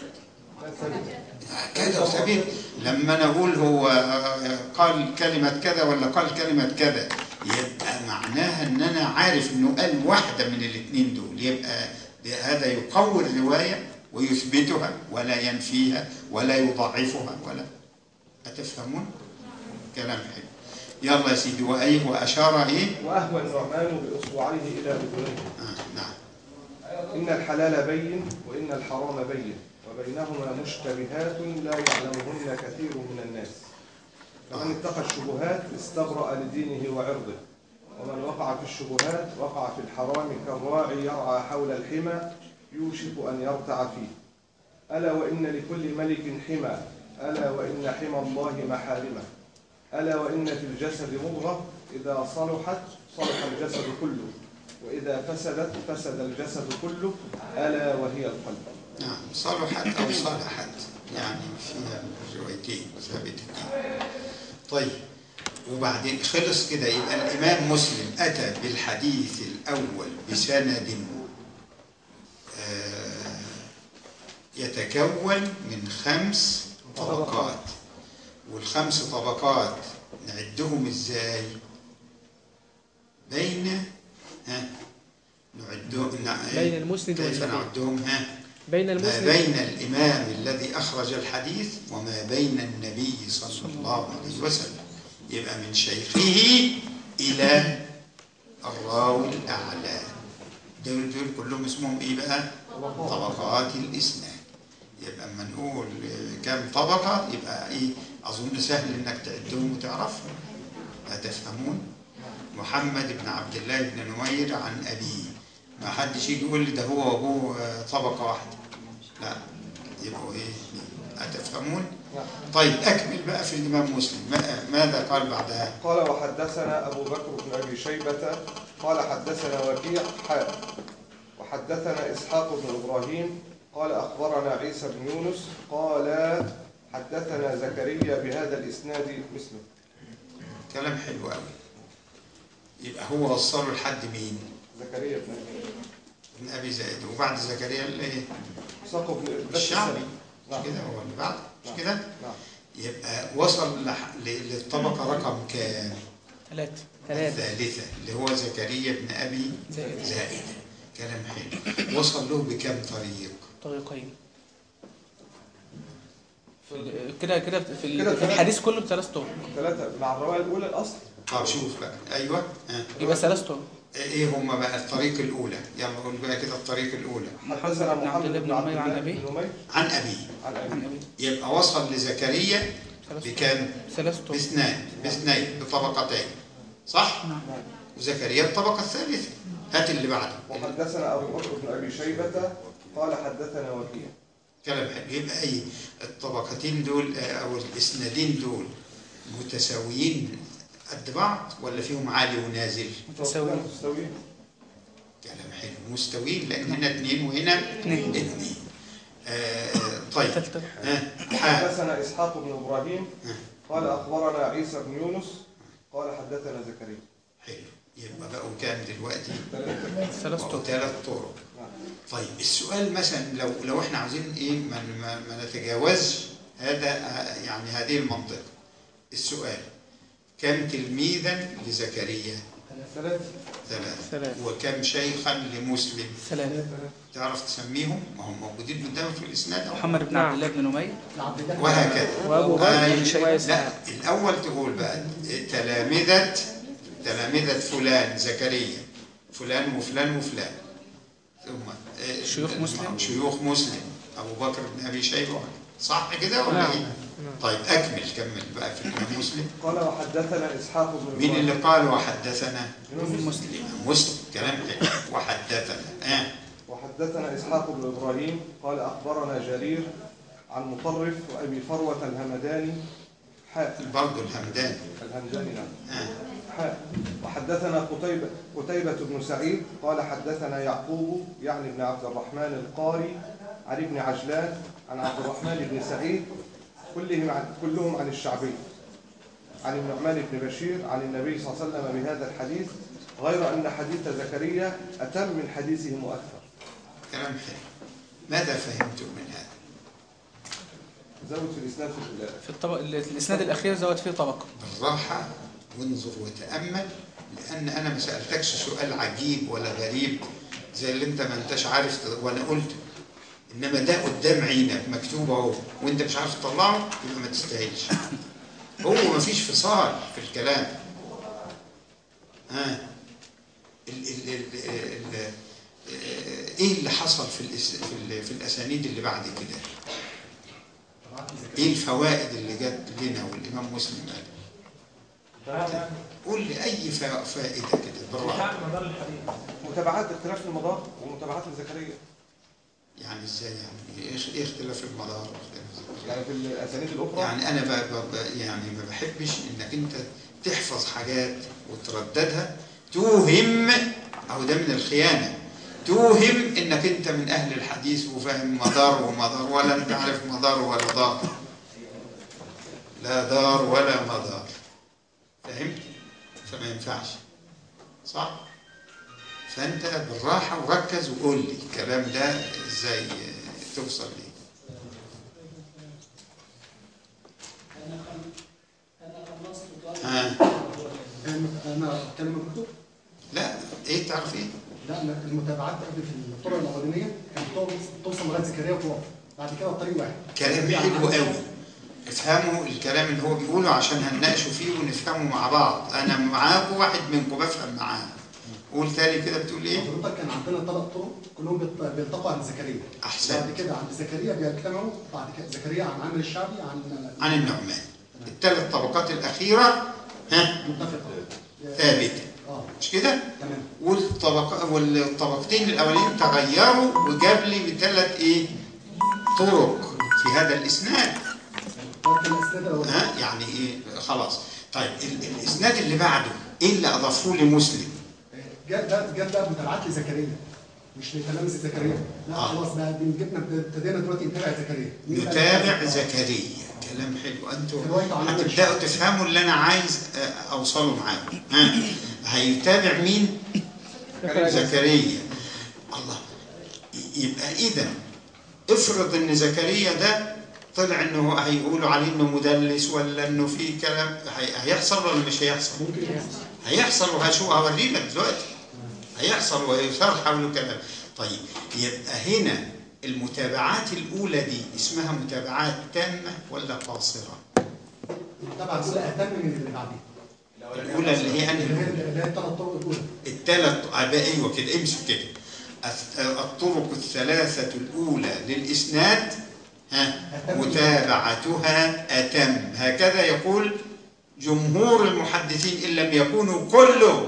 كذا وثابت لما انا اقول هو قال كلمة كذا ولا قال كلمة كذا يبقى معناها ان انا عارف انه قال واحدة من الاثنين دول يبقى ده- هذا يقوي الرواية ويثبتها ولا ينفيها ولا يضعفها ولا أتفهمون؟ كلام حلو يلا يا سيدي وأيه وأشار إيه؟
وأهوى النعمان بأصبعيه إلى أذنيه
آه نعم
إن الحلال بين وإن الحرام بين وبينهما مشتبهات لا يعلمهن كثير من الناس فمن اتقى الشبهات استبرأ لدينه وعرضه ومن وقع في الشبهات وقع في الحرام كالراعي يرعى حول الحمى يوشك أن يرتع فيه ألا وإن لكل ملك حمى ألا وإن حمى الله محارمه ألا وإن في الجسد مضغة إذا صلحت صلح الجسد كله وإذا فسدت فسد الجسد كله ألا وهي القلب
نعم صلحت أو صلحت يعني فيها روايتين ثابتتين طيب وبعدين خلص كده يبقى الإمام مسلم أتى بالحديث الأول بسند آه، يتكون من خمس طبقات والخمس طبقات نعدهم ازاي بين ها نعدهم نع-
بين المسند
كيف
والنبي
نعدهم ها
بين
ما
المسند
بين الإمام الذي أخرج الحديث وما بين النبي صلى الله عليه وسلم يبقى من شيخه إلى الراوي الأعلى دول دول كلهم اسمهم إيه بقى؟ طبقات الإسناد يبقى اما نقول آه، كم طبقة يبقى إيه؟ أظن سهل إنك تعدهم وتعرفهم هتفهمون؟ محمد بن عبد الله بن نمير عن أبيه ما حدش يجي يقول لي ده هو وابوه آه، طبقة واحدة لا يبقوا ايه هتفهمون طيب اكمل بقى في الامام مسلم ما- ماذا قال بعدها
قال وحدثنا أبو بكر بن أبي شيبة قال حدثنا وكيع حاء وحدثنا إسحاق بن إبراهيم قال أخبرنا عيسى بن يونس قال حدثنا زكريا بهذا الإسناد مثله
كلام حلو قوي يبقى هو وصله لحد مين
زكريا بن أبي
ابن ابي زائد وبعد زكريا اللي ايه
ساقه بن بس
الشعبي
نعم.
مش كده هو اللي بعد مش
نعم.
كده
نعم
يبقى وصل لح- ل- للطبقه رقم كام
ثلاثة
ثلاثة
الثالثة اللي هو زكريا بن أبي
زائد.
زائد كلام حلو وصل له بكم طريق
طريقين في- كده كده في ال-
كده
في
ثلاثة.
الحديث كله بثلاث طرق
ثلاثة مع الرواية الأولى الأصل
طب شوف بقى أيوه ها.
يبقى ثلاث طرق
إيه هما بقى الطريق الأولى يلا قول بقى كده الطريق الأولى
حدثنا
بن عبد
محمد
الله
بن
بن
عبد
عمير عن
الله
أبيه.
بن أمير
عن أبيه
عن
عن
أبيه
أبي
يبقى وصل لزكريا
ثلاث طرق
بكام؟
ثلاث طرق
باثنين باثنين بطبقتين صح؟
نعم
وزكريا الطبقة الثالثة هات اللي بعده
وحدثنا أبو بكر بن أبي شيبة قال حدثنا وكيع
كلام حلو يبقى أي الطبقتين دول آه، أو الإسنادين دول متساويين قد بعض ولا فيهم عالي ونازل؟
متساوي
متساويين
كلام حلو مستويين لان هنا اثنين وهنا
اثنين.
اثنين آه طيب
ثالثة
ها حا-
حدثنا إسحاق بن إبراهيم قال أخبرنا عيسى بن يونس قال حدثنا زكريا
حلو يبقى بقوا كام دلوقتي؟
ثلاث
بقوا
طرق
ثلاث طرق طيب السؤال مثلا لو لو احنا عاوزين ايه ما, ما, ما نتجاوزش هذا آه، يعني هذه المنطقه السؤال كم تلميذا لزكريا؟
ثلاثة
ثلاثة
ثلاثة.
وكم شيخا لمسلم؟
ثلاثة
تعرف تسميهم؟ ما هم موجودين قدامك في الاسناد أهو.
محمد بن عبد الله بن نمير
وهكذا
وأبو بكر
أي-
بن شيبة
لا الأول تقول بقى تلامذة تلامذة فلان زكريا فلان وفلان وفلان ثم آه،
شيوخ مسلم.
شيوخ مسلم أبو بكر بن أبي شيبة صح كده ولا
نعم.
إيه؟ طيب أكمل كمل بقى في الإمام مسلم
قال وحدثنا إسحاق بن
مين اللي قال وحدثنا؟
يونس
مسلم
الإمام مسلم كلام حلو وحدثنا آه.
وحدثنا إسحاق بن إبراهيم قال أخبرنا جرير عن مطرف وأبي فروة الهمداني حاء
برضه الهمداني
الهمداني نعم
آه.
حاء وحدثنا قتيبة قتيبة بن سعيد قال حدثنا يعقوب يعني ابن عبد الرحمن القاري عن ابن عجلان عن عبد الرحمن بن سعيد كلهم عن كلهم عن الشعبي عن النعمان بن بشير عن النبي صلى الله عليه وسلم بهذا الحديث غير أن حديث زكريا أتم من حديثهم وأكثر
كلام حلو ماذا فهمتم من هذا؟
زود في الإسناد في ال-
في الطبق الاسناد الاخير زود فيه طبقه
بالراحة وانظر وتأمل لأن أنا ما سألتكش سؤال عجيب ولا غريب زي اللي أنت ما أنتش عارف ت- وأنا قلته إنما ده قدام عينك مكتوب أهو وأنت مش عارف تطلعه يبقى ما تستاهلش هو ما فيش فصال في الكلام ها ال ال ال ال ال ايه اللي حصل في الإس في, ال في الاسانيد اللي بعد كده ايه الفوائد اللي جت لنا والامام مسلم قال قول لي اي فا- فائده كده بالراحه
مدار الحديث
متابعات اختلاف في المدار ومتابعات لزكريا
يعني ازاي يعني ايه ايه اختلاف المدار واختلاف الزمان؟
يعني في الأسانيد الأخرى
يعني انا ب ب ب يعني ما بحبش انك انت تحفظ حاجات وترددها توهم او ده من الخيانه توهم انك انت من اهل الحديث وفاهم مدار ومدار ولا انت عارف مدار ولا دار لا دار ولا مدار فهمت فما ينفعش صح فانت بالراحه وركز وقول لي الكلام ده ازاي توصل ليه ها
انا اتكلم الكتب
لا ايه تعرف ايه
لا أنا المتابعات قبل في الطرق الاولانيه كانت توصل- توصل لغايه زكريا وتقف بعد كده الطريق واحد
كلام حلو قوي افهموا الكلام اللي هو بيقوله عشان هنناقشوا فيه ونفهمه مع بعض انا معاكم واحد منكم بفهم معاه قول تاني كده بتقول ايه
حضرتك كان عندنا ثلاث طرق كلهم بيلت- بيلتقوا عند زكريا
احسن
بعد كده عند زكريا بيجتمعوا بعد كده زكريا عن عامر الشعبي عن
عن النعمان الثلاث طبقات الاخيره ها
متفقه
ثابته
اه
مش كده
تمام
والطبق والطبقتين الاولين تغيروا وجاب لي بثلاث ايه طرق في هذا الاسناد
ده كان الاسناد الاولاني
ها يعني ايه خلاص طيب ال- الاسناد اللي بعده ايه اللي اضافوه لمسلم
جاب ده جاب ده متابعات لزكريا مش لتلامذة زكريا لا
آه.
خلاص بقى بنجيبنا ابتدينا دلوقتي نتابع زكريا مين بقى
نتابع
اللي-
زكريا كلام حلو انتوا
رواية عن عمر
هتبداوا
الشعبي.
تفهموا اللي انا عايز آه، اوصله معاكم ها هيتابع مين زكريا الله يبقى اذا افرض ان زكريا ده طلع انه هيقولوا عليه انه مدلس ولا انه في كلام هي- هيحصل ولا مش هيحصل
ممكن
هيحصل وهشوف هوري لك دلوقتي هيحصل ويثار حوله كلام طيب يبقى هنا المتابعات الاولى دي اسمها متابعات تامه ولا قاصره
طبعا الأولى أتم من اللي بعديها
الاولى اللي هي
اللي
انهي
هي اللي هي الثلاث طرق الأولى
الثلاث ايوه كده امسك كده الث- الطرق الثلاثة الأولى للإسناد ها متابعتها أتم هكذا يقول جمهور المحدثين إن لم يكونوا كلهم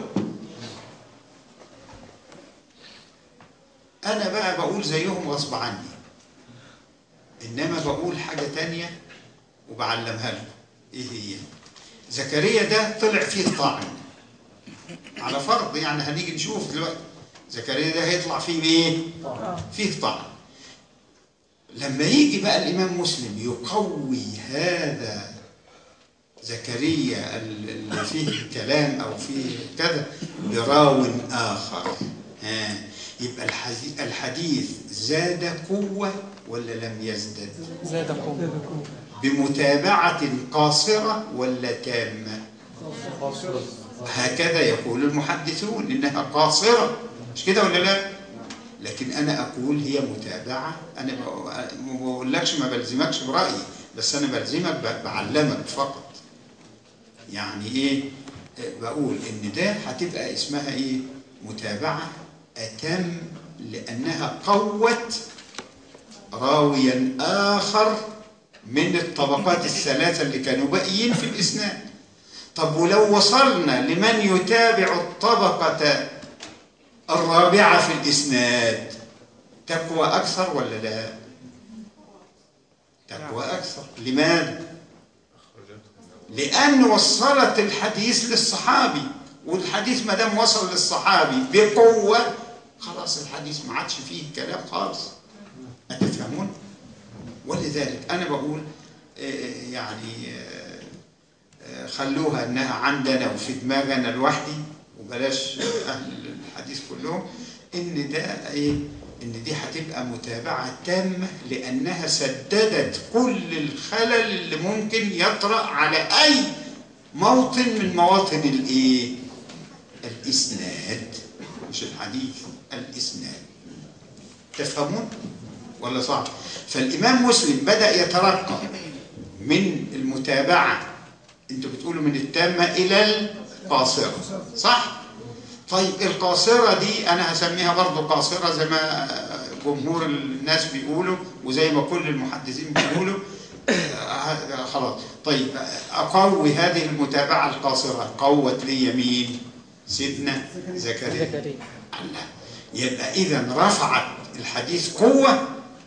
أنا بقى بقول زيهم غصب عني إنما بقول حاجة تانية وبعلمها لكم إيه هي زكريا ده طلع فيه طعن على فرض يعني هنيجي نشوف دلوقتي زكريا ده هيطلع فيه ايه؟ فيه طعن لما يجي بقى الامام مسلم يقوي هذا زكريا ال- اللي فيه كلام او فيه كذا براو اخر ها يبقى الحديث, الحديث زاد قوه ولا لم يزدد؟
زاد قوة
بمتابعه قاصره ولا تامه؟ هكذا يقول المحدثون انها قاصره مش كده ولا لا لكن انا اقول هي متابعه انا بق- ما بقولكش ما بلزمكش برايي بس انا بلزمك ب- بعلمك فقط يعني ايه آه، بقول ان ده هتبقى اسمها ايه متابعه اتم لانها قوت راويا اخر من الطبقات الثلاثه اللي كانوا باقيين في الاسناد طب ولو وصلنا لمن يتابع الطبقة الرابعة في الإسناد تقوى أكثر ولا لا؟ تقوى أكثر لماذا؟ لأن وصلت الحديث للصحابي والحديث ما دام وصل للصحابي بقوة خلاص الحديث ما عادش فيه كلام خالص أتفهمون؟ ولذلك أنا بقول آه، يعني آه، خلوها انها عندنا وفي دماغنا لوحدي وبلاش اهل الحديث كلهم ان ده ايه ان دي هتبقى متابعه تامه لانها سددت كل الخلل اللي ممكن يطرا على اي موطن من مواطن الايه الاسناد مش الحديث الاسناد تفهمون ولا صعب فالامام مسلم بدا يترقى من المتابعه انتوا بتقولوا من التامة إلى القاصرة صح؟ طيب القاصرة دي أنا هسميها برضو قاصرة زي ما جمهور الناس بيقولوا وزي ما كل المحدثين بيقولوا آه، خلاص طيب أقوي هذه المتابعة القاصرة قوت لي مين؟ سيدنا زكريا
زكريا
الله يبقى إذا رفعت الحديث قوة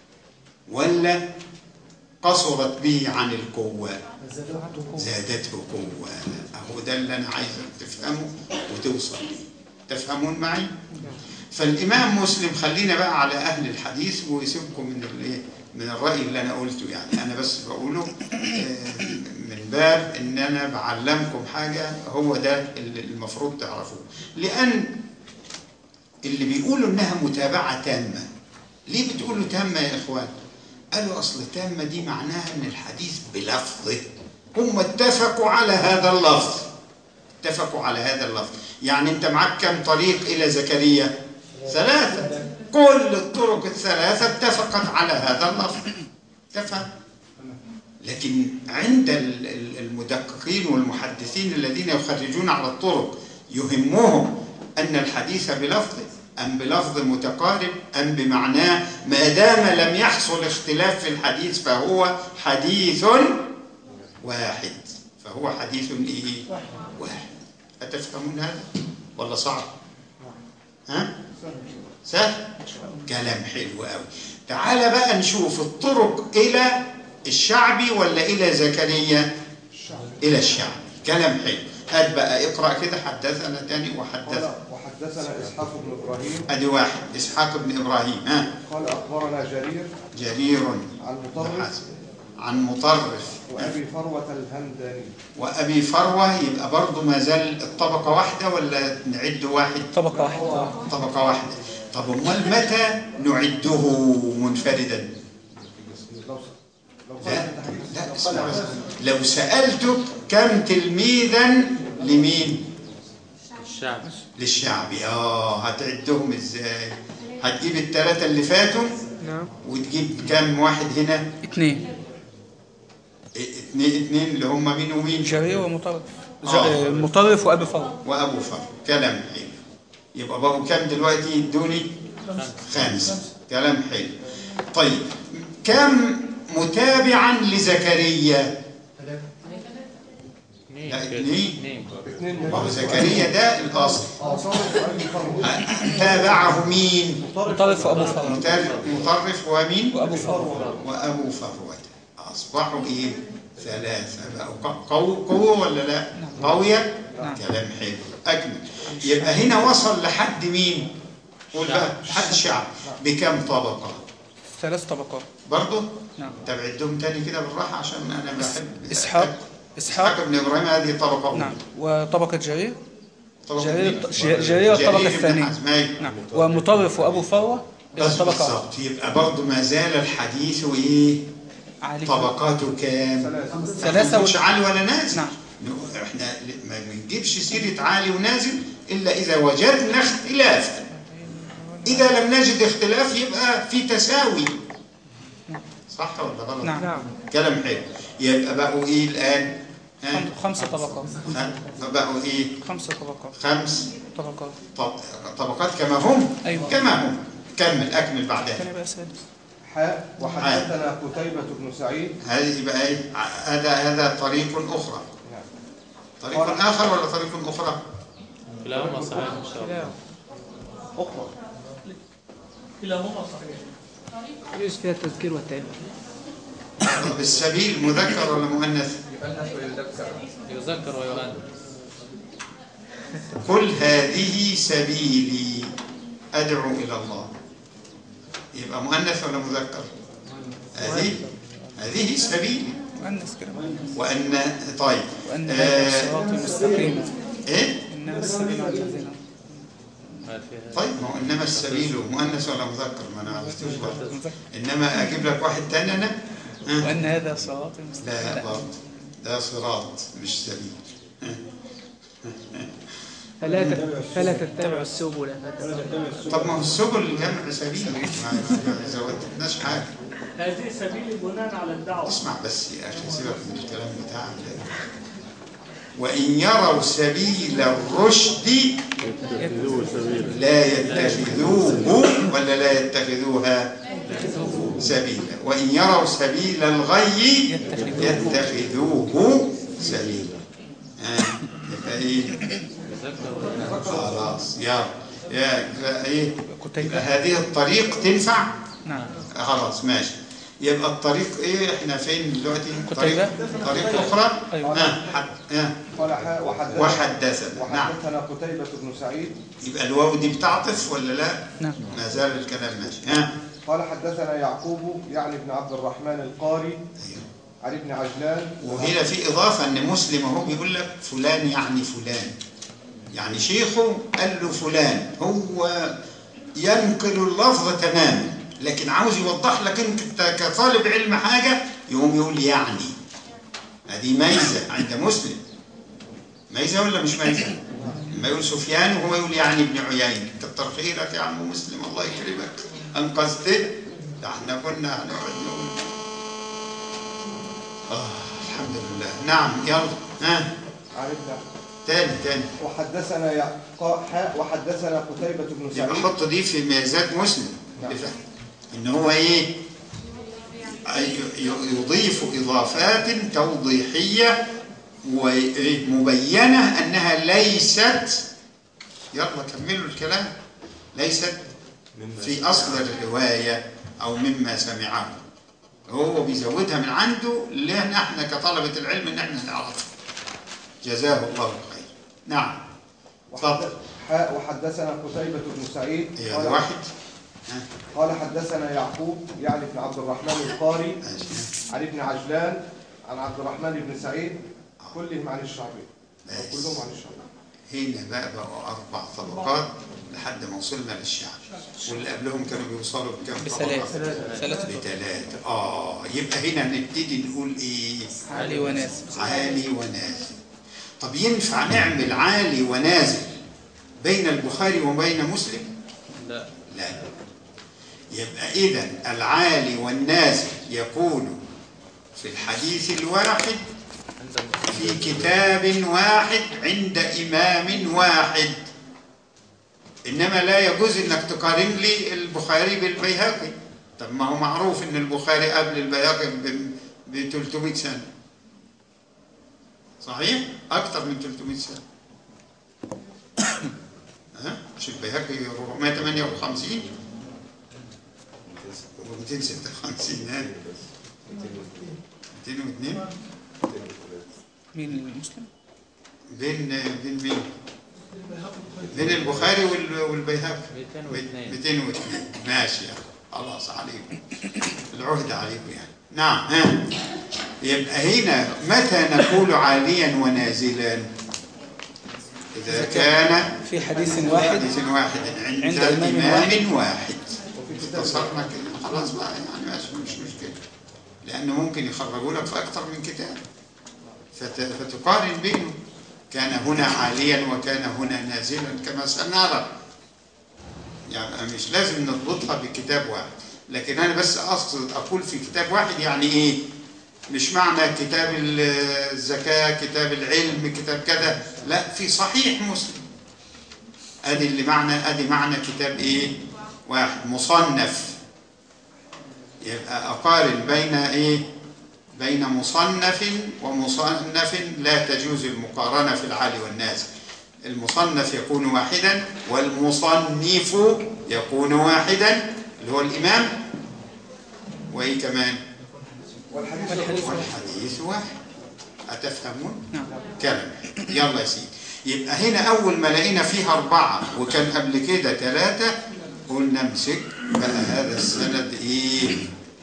ولا قصرت به عن القوة؟ زادته قوة أهو ده اللي أنا عايزك تفهمه وتوصل ليه تفهمون معي؟ فالإمام مسلم خلينا بقى على أهل الحديث ويسيبكم من الإيه؟ من الرأي اللي أنا قلته يعني أنا بس بقوله آه، من باب إن أنا بعلمكم حاجة هو ده اللي المفروض تعرفوه لأن اللي بيقولوا إنها متابعة تامة ليه بتقولوا تامة يا إخوان؟ قالوا أصل تامة دي معناها إن الحديث بلفظه هم اتفقوا على هذا اللفظ اتفقوا على هذا اللفظ يعني أنت معك كم طريق إلى زكريا؟ ثلاثة كل الطرق الثلاثة اتفقت على هذا اللفظ تفهم؟ لكن عند ال- ال- المدققين والمحدثين الذين يخرجون على الطرق يهمهم أن الحديث بلفظه أم بلفظ متقارب أم بمعناه ما دام لم يحصل اختلاف في الحديث فهو حديث واحد فهو حديث إيه؟ واحد أتفهمون هذا؟ ولا صعب؟ ها؟ سهل؟ كلام حلو قوي تعال بقى نشوف الطرق إلى الشعبي ولا إلى زكريا؟ إلى الشعبي كلام حلو هات بقى اقرأ كده حدثنا تاني وحدثنا
قال وحدثنا إسحاق بن إبراهيم
ادي واحد اسحاق بن ابراهيم ها
قال أخبرنا جرير
جرير
عن
بن
مطرف
حسن عن مطرف
وأبي فروة الهمداني
وأبي فروة يبقى برضه ما زال الطبقة واحدة ولا نعد واحد
طبقة واحدة
طبقة واحدة طب أمال متى نعده منفردا
لو لو
لا
صح التحديث
لا اسمع بس. لو سألتك كم تلميذا لمين
الشعب
للشعبي اه هتعدهم ازاي هتجيب الثلاثة اللي فاتوا
نعم
وتجيب كم واحد هنا
اثنين
اتنين اتنين اللي هم مين ومين
جرير ومطرف ج-
آه.
مطرف وأبي فضل
وابو فر كلام حلو يبقى بقوا كم دلوقتي يدوني خمسة كلام حلو طيب كم متابعا لزكريا
اثنين
لا،
كده.
اثنين.
اثنين برضه.
اثنين
ما هو زكريا ده الاصل
اه صار وأبي فروة
تابعه مين
مطرف وأبو فضل
متابع مطرف ومين
وأبو فضل
وابو فروه اصبحوا ايه ثلاثه بقوا قو قوه ولا لا قويه
نعم.
كلام حلو اجمل يبقى هنا وصل لحد مين قول بقى لحد الشعب بكم طبقه
ثلاث طبقات
برضه
نعم
طب عدهم تاني كده بالراحه عشان انا بحب
إسحاق
اسحاق
إسحاق
بن ابراهيم هذه طبقه أولى.
نعم وطبقة جرير
طبقه
جرير
اتنين.
ج- جرير الطبقة
جرير بن
الثانية.
حزم، أيوة.
نعم ومطرف وأبو فروة إلى
بس
الطبقة
بالظبط يبقى برضه ما زال الحديث ايه
عالية
طبقاته كام
ثلاثة
ثلاثة
مش
و...
عالي ولا نازل
نعم.
نو- احنا ل- ما بنجيبش سيرة عالي ونازل إلا إذا وجدنا اختلاف إذا لم نجد اختلاف يبقى في تساوي صح ولا غلط؟
نعم نعم
كلام حلو يبقى بقوا إيه الآن؟ ها؟
خمس طبقات
خ- بقوا إيه؟
خمس طبقات
خمس
طبقات
طب- طبقات كما هم؟
أيوة.
كما هم كمل أكمل بعدها
كان يبقى سادس
حاء وحدثنا قتيبة بن سعيد
هذه يبقى إيه؟ ع- هذا هذا طريق أخرى
نعم.
طريق آخر ولا طريق أخرى؟
كلاهما صحيح ان شاء الله
كلاهما
أخرى
كلاهما صحيح
يجوز فيها التذكير والتأنيث
طب السبيل مذكر ولا مؤنث؟
يذكر ويؤنث
قل هذه سبيلي أدعو إلى الله يبقى مؤنث ولا مذكر هذه هذه سبيلي
مؤنث كده
وأن طيب
وأن هذا
آه
الصراط المستقيم
إيه
إنما السبيل على الذين
ما فيها
طيب ما هو إنما السبيل مؤنث ولا مذكر ما أنا عرفتوش برضه
مذكر.
إنما أجيب لك واحد تاني أنا ها؟
وأن هذا صراط المستقيم
لا برضه ده صراط مش سبيل
فلا تت- فلا تتبعوا السبل فتفرق
طب ما هو السبل جمع سبيل ما ما زودناش حاجة
هذه سبيل بناء على الدعوة
اسمع بس يا أخي سيبك من الكلام بتاعك ده وإن يروا سبيل الرشد لا يتخذوه ولا لا يتخذوها سبيلا وإن يروا سبيل الغي يتخذوه سبيلا آه. يبقى إيه
يذكر
خلاص يا يا يبقى إيه يبقى
كتيبة
هذه الطريق تنفع
نعم
خلاص ماشي يبقى الطريق ايه احنا فين دلوقتي
قتيبة.
طريق طريق اخرى
أيوة.
ها حد ها
قال حاء وحدثنا
وحدثنا نعم
وحدثنا قتيبة بن سعيد
يبقى الواو دي بتعطف ولا لا
نعم
ما زال الكلام ماشي ها
قال حدثنا يعقوب يعني ابن عبد الرحمن القاري
أيوة.
عن ابن عجلان
وهنا في اضافه ان مسلم اهو بيقول لك فلان يعني فلان يعني شيخه قال له فلان هو ينقل اللفظ تماما لكن عاوز يوضح لك انت كطالب علم حاجه يقوم يقول يعني هذه ميزه عند مسلم ميزه ولا مش ميزه لما يقول سفيان وهو يقول يعني ابن عيينه كتر خيرك يا عم مسلم الله يكرمك انقذته ده احنا كنا هنقعد نقول آه الحمد لله نعم يلا ها
عن ابن
تاني تاني
وحدثنا يعقوب حاء وحدثنا قتيبة بن
يبقى
سعيد
حط دي في ميزات مسلم
نعم.
بفهم. ان هو ايه أي- ي- يضيف اضافات توضيحيه ومبينه انها ليست يلا كملوا الكلام ليست في اصل الروايه او مما سمعه هو بيزودها من عنده لان احنا كطلبه العلم ان احنا نعرف جزاه الله خير نعم
وحد- حاء وحدثنا قتيبة بن سعيد
هي
قال-
واحد ها
قال حدثنا يعقوب يعني بن عبد الرحمن القاري
ماشي
عن ابن عجلان عن عبد الرحمن بن سعيد كلهم عن الشعبي أو
بس.
كلهم عن الشعبي
هنا بقى بقوا أربع طبقات لحد ما وصلنا للشعب واللي قبلهم كانوا بيوصلوا بكام
بثلاث
طبقة؟
ثلاثة
بثلاثة آه يبقى هنا نبتدي نقول إيه؟
علي وناس
عالي ونازل طب ينفع نعمل عالي ونازل بين البخاري وبين مسلم؟
لا
لا يبقى إذا العالي والنازل يكون في الحديث الواحد
عند
في كتاب واحد عند إمام واحد إنما لا يجوز إنك تقارن لي البخاري بالبيهقي طب ما هو معروف إن البخاري قبل البيهقي ب 300 سنة صحيح؟ أكثر من 300 سنة ها؟ مش البيهقي 458 و 256 ها؟ 202
مين المسلم؟
بين بين مين؟ بين البخاري وال- والبيهقي
202
202 ماشي يعني. خلاص عليكم العهد عليكم يعني نعم ها يبقى هنا متى نقول عاليا ونازلا إذا كان
في حديث واحد
حديث واحد عند,
عند إمام
إمام واحد اختصرنا كده خلاص بقى يعني ماشي مش مشكلة لأنه ممكن يخرجوا لك في أكثر من كتاب فت... فتقارن بينه كان هنا عاليا وكان هنا نازلا كما سنرى يعني مش لازم نضبطها بكتاب واحد لكن أنا بس أقصد أقول في كتاب واحد يعني إيه مش معنى كتاب الزكاة كتاب العلم كتاب كذا لا في صحيح مسلم ادي اللي معنى ادي معنى كتاب ايه واحد مصنف يبقى اقارن بين ايه بين مصنف ومصنف لا تجوز المقارنه في العالي والنازل المصنف يكون واحدا والمصنف يكون واحدا اللي هو الامام وايه كمان
والحديث
والحديث
يقول
والحديث واحد أتفهمون؟
نعم.
كلام يلا يا سيدي يبقى هنا أول ما لقينا فيها أربعة وكان قبل كده ثلاثة قلنا امسك بقى هذا السند إيه؟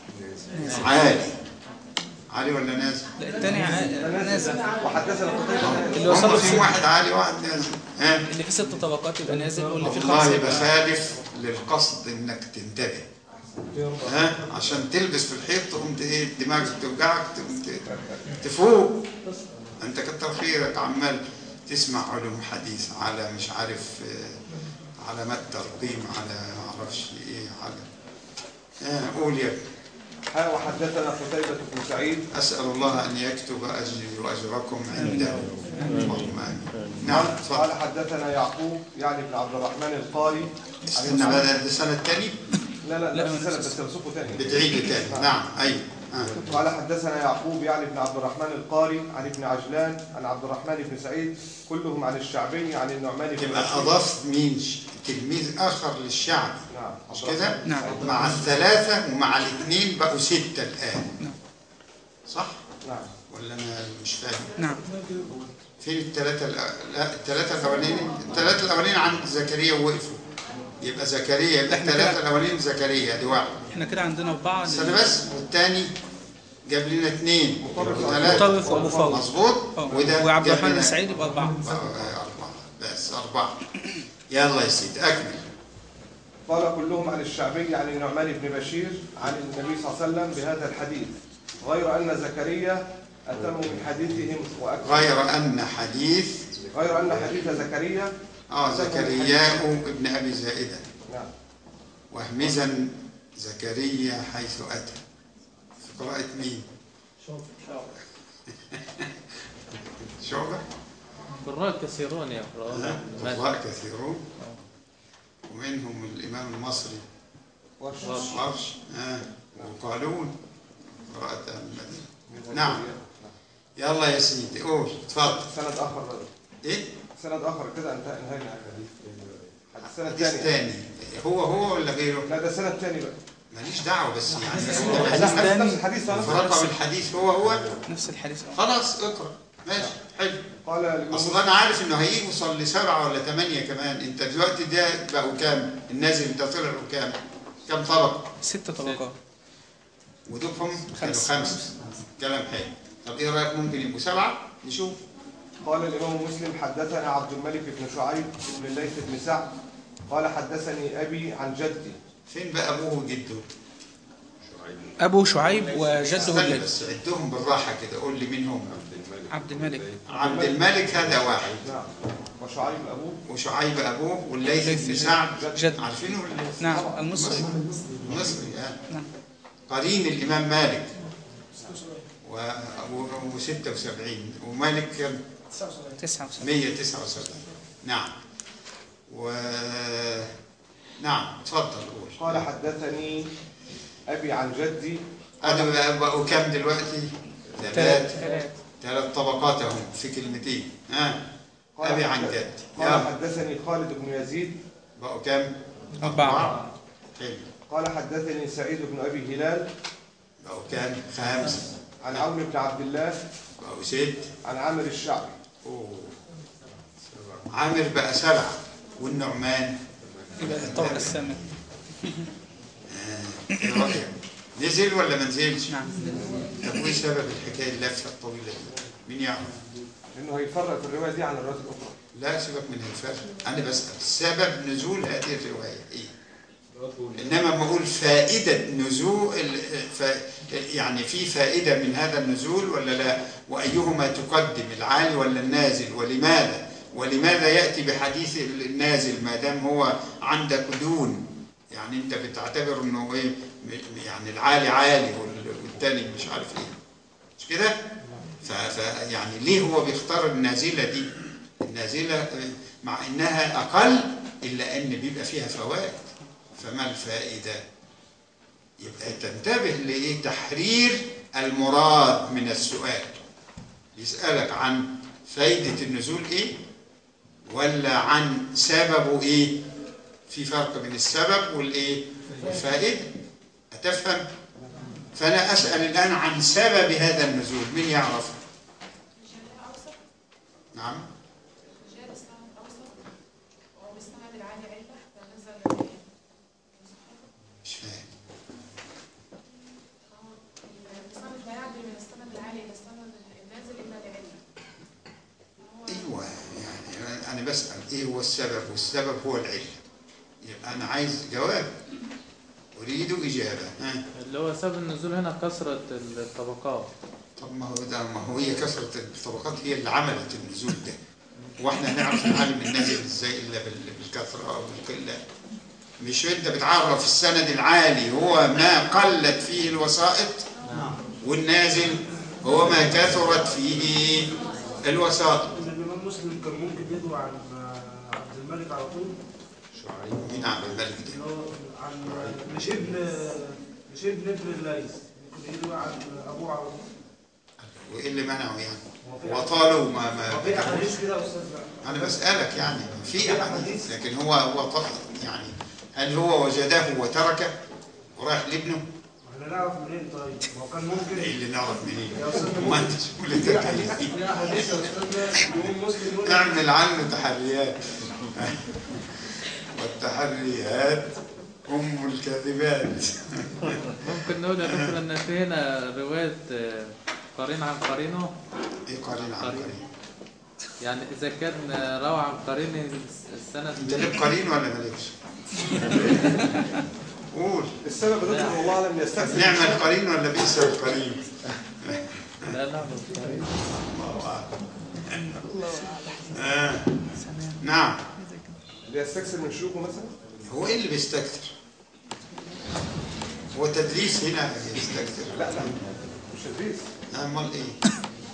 عالي عالي ولا نازل؟
لا الثاني نازل
وحدثنا قتيبة
اللي وصل
هم
في
في واحد عالي وواحد نازل ها؟
اللي في ست طبقات يبقى نازل واللي في
والله
خمسة يبقى
بخالف للقصد إنك تنتبه ها عشان تلبس في الحيط تقوم ت- ايه دماغك توجعك تقوم ت- تفوق انت كتر خيرك عمال تسمع علوم حديث على مش عارف آه، علامات ترقيم على ما اعرفش ايه على آه، قول يا ابني.
ها وحدثنا قتيبة بن سعيد
اسال الله ان يكتب اجري واجركم عنده اللهم امين نعم
قال
اتفضل
قال حدثنا يعقوب يعني بن عبد الرحمن القاري
استنى بقى ده السنه الثانيه
لا لا
لا،
نفس
نفس
السنة بس تمسكه تاني
بتعيد تاني نعم ايوه آه.
قال حدثنا يعقوب يعني بن عبد الرحمن القاري عن ابن عجلان عن عبد الرحمن بن سعيد كلهم عن الشعبي عن النعمان بن
يبقى
بشير.
اضاف مين ش- تلميذ اخر للشعب
نعم
مش كده؟
نعم.
مع الثلاثة ومع الاثنين بقوا ستة الآن
نعم.
صح؟
نعم
ولا أنا مش فاهم؟
نعم
فين الثلاثة الأ- لا الثلاثة الأولين الثلاثة الأولين عند زكريا وقفوا يبقى زكريا يبقى
إحنا
الثلاثة
كده-
الأولين زكريا دي واحد
احنا كده عندنا أربعة
استنى بس والثاني جاب لنا اثنين
مطرف
ثلاثة
مطرف وأبو فوضى
مظبوط
اه
وده
وعبد
جاب
الرحمن
لنا-
بن سعيد يبقى أربعة
آه، أربعة بس أربعة يلا يا سيدي أكمل
قال كلهم عن الشعبي عن النعمان بن بشير عن النبي صلى الله عليه وسلم بهذا الحديث غير أن زكريا أتم من حديثهم وأكثر
غير أن حديث
غير أن حديث زكريا
اه
أتم من
زكرياء
حديث-
ابن ابي زائده
نعم
وهمزا زكريا حيث اتى في قراءه مين شعبه
قراء كثيرون يقرؤون
قراء كثيرون ومنهم الامام المصري
ورش
ورش آه. وقالون قراءه المدينه نعم يلا يا سيدي قول اتفضل
سند آخر
ايه
سند آخر كده انتهى انهينا السنة
حديث
الثانية
تاني هو هو ولا غيره
لا ده السنة الثانية بقى
ماليش دعوه بس يعني
حديث
نفس
تاني.
نفس الحديث نفس
رقم الحديث هو هو
نفس الحديث
خلاص اقرا ماشي حلو
قال الإمام
اصل انا عارف انه هيوصل لسبعه ولا ثمانيه كمان انت دلوقتي ده بقوا كام النازل ده طلعوا كام كم طبق
ست طبقات
ودوبهم كانوا
خمسة.
خمسة كلام حلو طب ايه رايك ممكن يبقوا سبعة نشوف
قال الإمام مسلم حدثنا عبد الملك بن شعيب بن الليث بن سعد قال حدثني أبي عن جدي
فين بقى ابوه وجده
أبو شعيب وجده
استنى
الجد
بس عدهم بالراحة كده قول لي مين هم
عبد الملك
عبد الملك هذا واحد
نعم وشعيب أبوه
وشعيب ابوه والليث بن
الليث
سعد
جد.
عارفينه الليث
نعم المصري
مصري آه.
نعم.
قرين الامام مالك و و 76 ومالك كم؟
79
179 نعم و نعم اتفضل قول
قال حدثني أبي عن جدي
هذا بقى- بقوا كام دلوقتي؟ ثلاث
ثلاث
ثلاث طبقات اهم في كلمتين ها
قال
ابي عن
حدث-
جد
قال
يلا
حدثني خالد بن يزيد
بقوا كام؟
أربعة
حلو
قال حدثني سعيد بن أبي هلال
بقوا كام؟ خمسة
عن عون بن عبد الله
بقوا ست
عن عامر الشعبي
أوه. عامر بقى سبعة والنعمان
يبقى الطبق الثامن
آه، ايه رأيك؟ نزل ولا ما نزلش؟
نعم
طب وايه سبب الحكايه اللفه الطويله دي؟ مين يعرف؟
لأنه هيفرق في الرواية دي عن الروايات الأخرى
لا سيبك من الفرق انا بسال سبب نزول هذه الروايه ايه؟ انما ما اقول فائده نزول ف... يعني في فائده من هذا النزول ولا لا؟ وايهما تقدم العالي ولا النازل ولماذا؟ ولماذا ياتي بحديث النازل ما دام هو عندك دون؟ يعني انت بتعتبر انه ايه م- يعني العالي عالي وال- والتاني مش عارف ايه مش كده؟ ف... ف... يعني ليه هو بيختار النازله دي؟ النازله آه، مع انها اقل الا ان بيبقى فيها فوائد فما الفائده؟ يبقى تنتبه لايه؟ تحرير المراد من السؤال يسالك عن فايده النزول ايه؟ ولا عن سببه ايه؟ في فرق بين السبب والايه؟ والفائده أتفهم؟ فأنا أسأل الآن عن سبب هذا النزول من يعرف؟ نعم
جاء الإسلام الأوسط وبالسند العالي علة فنزل
مش فاهم
الإسلام لا يعدي من السند العالي إلى السند النازل إلا لعلة هو
أيوة يعني أنا- أنا بسأل إيه هو السبب والسبب هو العلة يبقى أنا عايز جواب أريد إجابة ها
اللي هو سبب النزول هنا كثرة الطبقات
طب ما هو ده ما هو هي كثرة الطبقات هي اللي عملت النزول ده واحنا نعرف العالم النازل ازاي الا بال- بالكثرة او بالقلة مش انت بتعرف السند العالي هو ما قلت فيه الوسائط والنازل هو ما كثرت فيه الوسائط
الإمام مسلم كان ممكن يدعو عن عبد الملك على طول
مين عبد الملك
اللي
ده؟
هو عن مش ابن مش ابن ابن الليث ممكن يدعو عن أبوه على طول
وايه اللي منعه يعني؟
هو في
وطالوا ما ما
في أحاديث كده يا أستاذ بقى.
انا بسالك يعني في احاديث لكن هو هو طلع يعني هل هو وجده وتركه وراح لابنه؟
احنا نعرف منين طيب؟ ما هو كان ممكن
ايه اللي نعرف منين؟
يا أستاذ
ما انت تقول انت
في أحاديث في أحاديث يا أستاذ الإمام مسلم يقول
اعمل عنه تحريات والتحريات ام الكاذبات
ممكن نقول يا دكتور ان في هنا رواية آه، قرين عن قرينه
ايه قرين عن قرين
يعني اذا كان آه، روى عن قرين السند
انت ليك قرين ولا مالكش؟ قول
السبب ده والله أعلم يستكثر
نعم القرين ولا بئس القرين؟
لا نعم
الله اعلم آه. نعم
اللي يستكثر من شيوخه مثلا
هو ايه اللي بيستكثر؟ هو تدريس هنا يستكثر
لا لا مش تدريس
امال ايه؟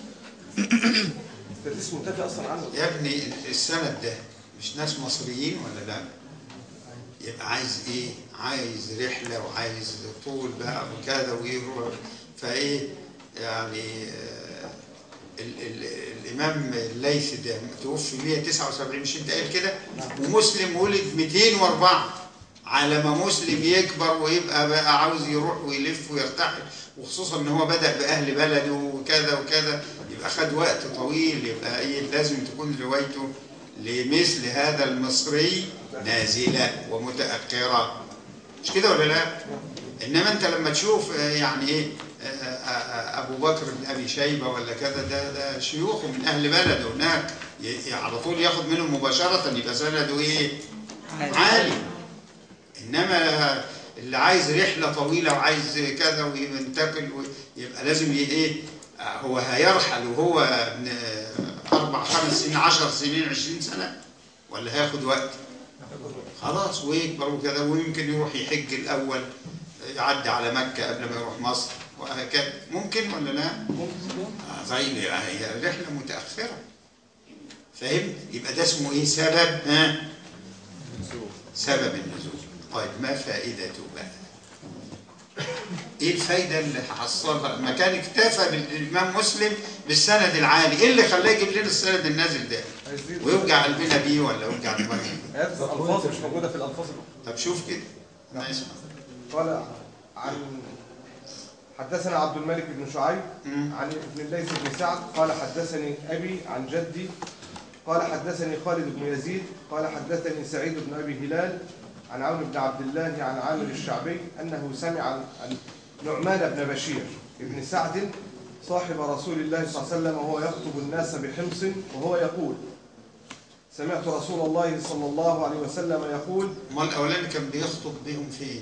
التدريس منتفي أصلا عنه
يا ابني السند ده مش ناس مصريين ولا لا؟ يبقى عايز ايه؟ عايز رحله وعايز طول بقى وكذا ويروح فايه يعني آه، ال ال الامام الليثي ده توفي 179 مش انت قايل كده؟ ومسلم ولد 204 على ما مسلم يكبر ويبقى بقى عاوز يروح ويلف ويرتحل وخصوصا ان هو بدا باهل بلده وكذا وكذا يبقى خد وقت طويل يبقى ايه لازم تكون روايته لمثل هذا المصري نازله ومتاخره مش كده ولا لا انما انت لما تشوف آه، يعني ايه آه، آه، آه، ابو بكر بن ابي شيبه ولا كذا ده ده شيوخ من اهل بلده هناك ي- ي- على طول ياخد منهم مباشره يبقى سنده ايه عالي انما اللي عايز رحله طويله وعايز كذا وينتقل يبقى لازم ي- ايه آه، هو هيرحل وهو ابن اربع خمس سنين عشر سنين عشرين سنه ولا هياخد وقت خلاص ويكبر وكذا ويمكن يروح يحج الاول يعدي على مكه قبل ما يروح مصر وهكذا ممكن ولا لا؟ آه، طيب يعني هي رحله متاخره فهمت؟ يبقى ده اسمه ايه سبب ها؟ سبب النزول طيب ما فائدته بقى ايه الفايده اللي حصلها ما كان اكتفى بالامام مسلم بالسند العالي ايه اللي خلاه يجيب لنا السند النازل ده ويوجع قلبنا بيه ولا يوجع دماغنا
هذه الألفاظ مش موجودة في الألفاظ الأخرى
طب شوف كده ما اسمع
قال عن حدثنا عبد الملك بن شعيب عن ابن الليث بن سعد قال حدثني أبي عن جدي قال حدثني خالد بن يزيد قال حدثني سعيد بن أبي هلال عن عون بن عبد الله عن عامر الشعبي أنه سمع عن عن نعمان بن بشير بن سعد صاحب رسول الله صلى الله عليه وسلم وهو يخطب الناس بحمص وهو يقول سمعت رسول الله صلى الله عليه وسلم يقول
امال الاولاني كان بيخطب بيهم فين؟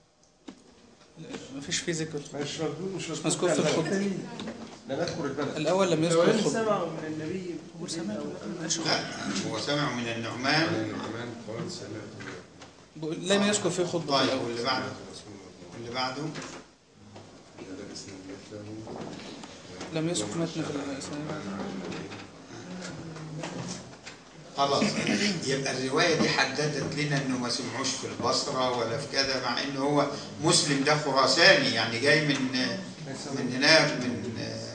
مفيش فيه ذكر
مش مذكور مش
مش مذكور في الخطبة
لم يذكر البلد
الأول لم يذكر الخطبة
سمعوا من النبي
هو سمع
لا هو سمع من النعمان
لم يذكر فيه خطبة في
طيب
الأول
واللي بعده واللي بعده
لم يذكر متن في الإسلام
خلاص يبقى الروايه دي حددت لنا انه ما سمعوش في البصره ولا في كذا مع انه هو مسلم ده خراساني يعني جاي من من هناك من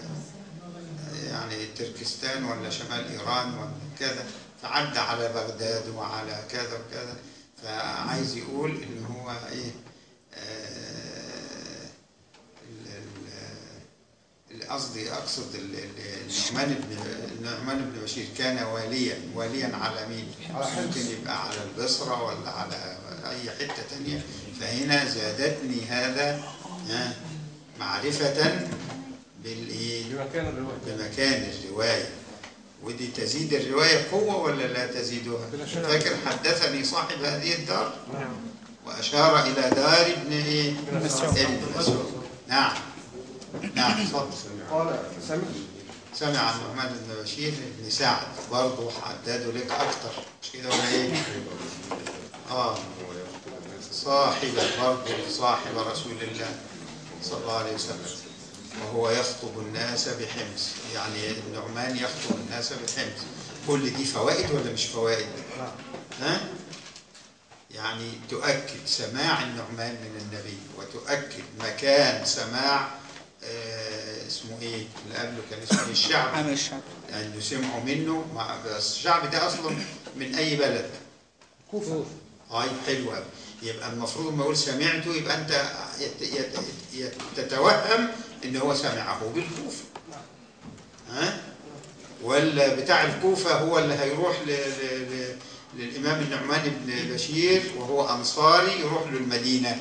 يعني تركستان ولا شمال ايران ولا كذا فعدى على بغداد وعلى كذا وكذا فعايز يقول ان هو ايه آه، ال- ال- قصدي اقصد ال- ال- النعمان بن النعمان بن بشير كان واليا واليا على مين؟ ممكن يبقى على البصره ولا على اي حته تانية فهنا زادتني هذا ها، معرفه بالايه؟
بمكان الرواية
بمكان الروايه ودي تزيد الروايه قوه ولا لا تزيدها؟ فاكر حدثني صاحب هذه الدار واشار الى دار ابن ايه؟
مسعود.
ابن مسعود نعم نعم اتفضل
قال سمعت
سمع عن نعمان بن بشير بن سعد برضه حددوا لك اكتر مش كده ولا ايه؟ اه صاحب برضه صاحب رسول الله صلى الله عليه وسلم وهو يخطب الناس بحمص يعني النعمان يخطب الناس بحمص كل دي فوائد ولا مش فوائد؟ ها؟ يعني تؤكد سماع النعمان من النبي وتؤكد مكان سماع آه اسمه ايه اللي قبله كان اسمه ايه الشعب
عامل الشعب
لانه سمعوا منه مع بس الشعب ده اصلا من اي بلد
كوفة
طيب حلو قوي يبقى المفروض لما اقول سمعته يبقى انت يت يت يت تتوهم ان هو سمعه بالكوفه ها ولا بتاع الكوفه هو اللي هيروح ل ل ل للامام النعمان بن بشير وهو انصاري يروح له المدينه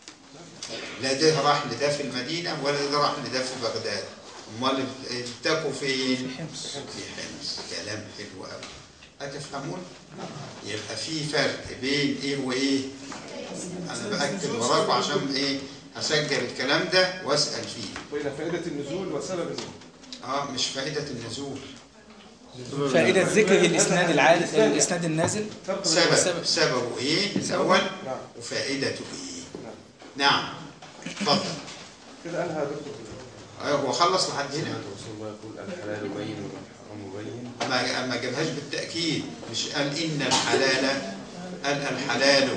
لا ده راح لده في المدينه ولا ده راح لده في بغداد امال التقوا فين؟
في حمص
في حمص كلام حلو قوي هتفهمون يبقى في فرق بين ايه وايه انا باكد وراكم عشان ايه هسجل الكلام ده واسال فيه
بين فائدة النزول وسبب النزول
اه مش فائده النزول
فائدة ذكر الإسناد العالي الإسناد النازل
فرق بين
سبب
السبب.
سببه ايه الاول
نعم
وفائدته ايه نعم اتفضل
كده أنهى دكتور
ايوه هو خلص لحد هنا
رسول الله يقول الحلال بين والحرام بين
ما ما جابهاش بالتاكيد مش قال ان الحلال قال الحلال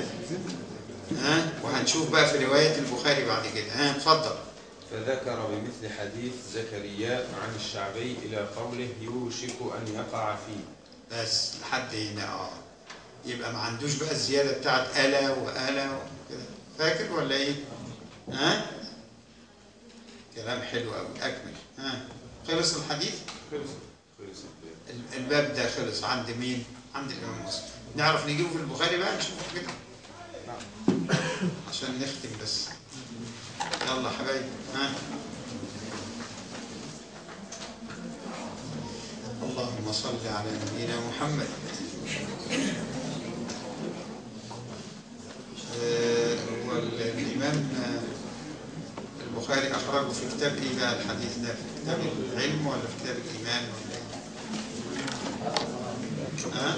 ها وهنشوف بقى في روايه البخاري بعد كده ها اتفضل
فذكر بمثل حديث زكريا عن الشعبي إلى قوله يوشك أن يقع فيه
بس لحد هنا اه يبقى ما عندوش بقى الزياده بتاعت الا والا وكده فاكر ولا ايه؟ ها؟ كلام حلو قوي اكمل ها خلص الحديث؟
خلص
خلص الباب.
ال- الباب ده خلص عند مين؟ عند الامام مسلم نعرف نجيبه في البخاري بقى نشوفه كده عشان عشان نختم بس يلا حبايبي ها اللهم صل على نبينا محمد آه، هو الإمام آه، البخاري أخرجه في كتاب إيه بقى الحديث ده في كتاب العلم ولا في كتاب الإيمان ولا إيه؟ ها؟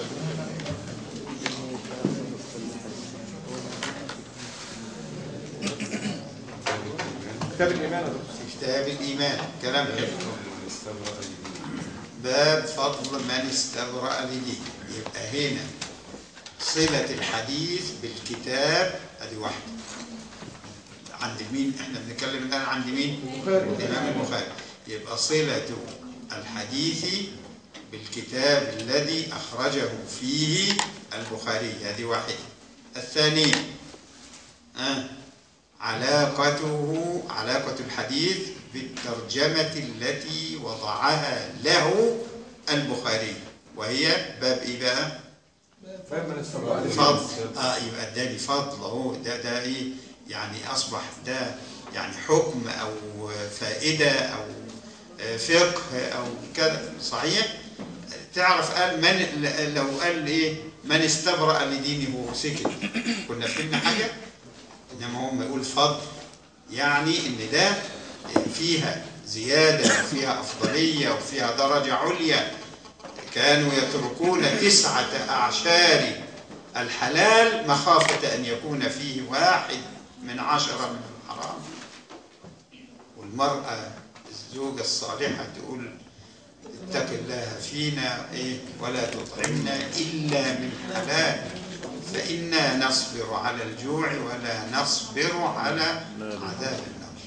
كتاب الإيمان يا دكتور.
في كتاب الإيمان كلام حلو
من استبرأ لدينه.
باب فضل من استبرأ لدينه يبقى هنا صلة الحديث بالكتاب ادي واحدة عند مين احنا بنتكلم الان عند مين
البخاري.
الامام البخاري يبقى صلة الحديث بالكتاب الذي اخرجه فيه البخاري هذه واحدة الثانية آه. علاقته علاقة الحديث بالترجمة التي وضعها له البخاري وهي باب ايه بقى؟
فاهم من استبرأ لدينه.
فضل اه يبقى اداني فضل اهو ده ده ايه يعني اصبح ده يعني حكم او فائده او آه، فقه او كذا صحيح تعرف قال من لو قال ايه من استبرأ لدينه وسكت كنا فهمنا حاجه انما هو ما يقول فضل يعني ان ده فيها زياده وفيها افضليه وفيها درجه عليا كانوا يتركون تسعة أعشار الحلال مخافة أن يكون فيه واحد من عشرة من الحرام والمرأة الزوجة الصالحة تقول اتق الله فينا إيه ولا تطعمنا إلا من حلال فإنا نصبر على الجوع ولا نصبر على عذاب النار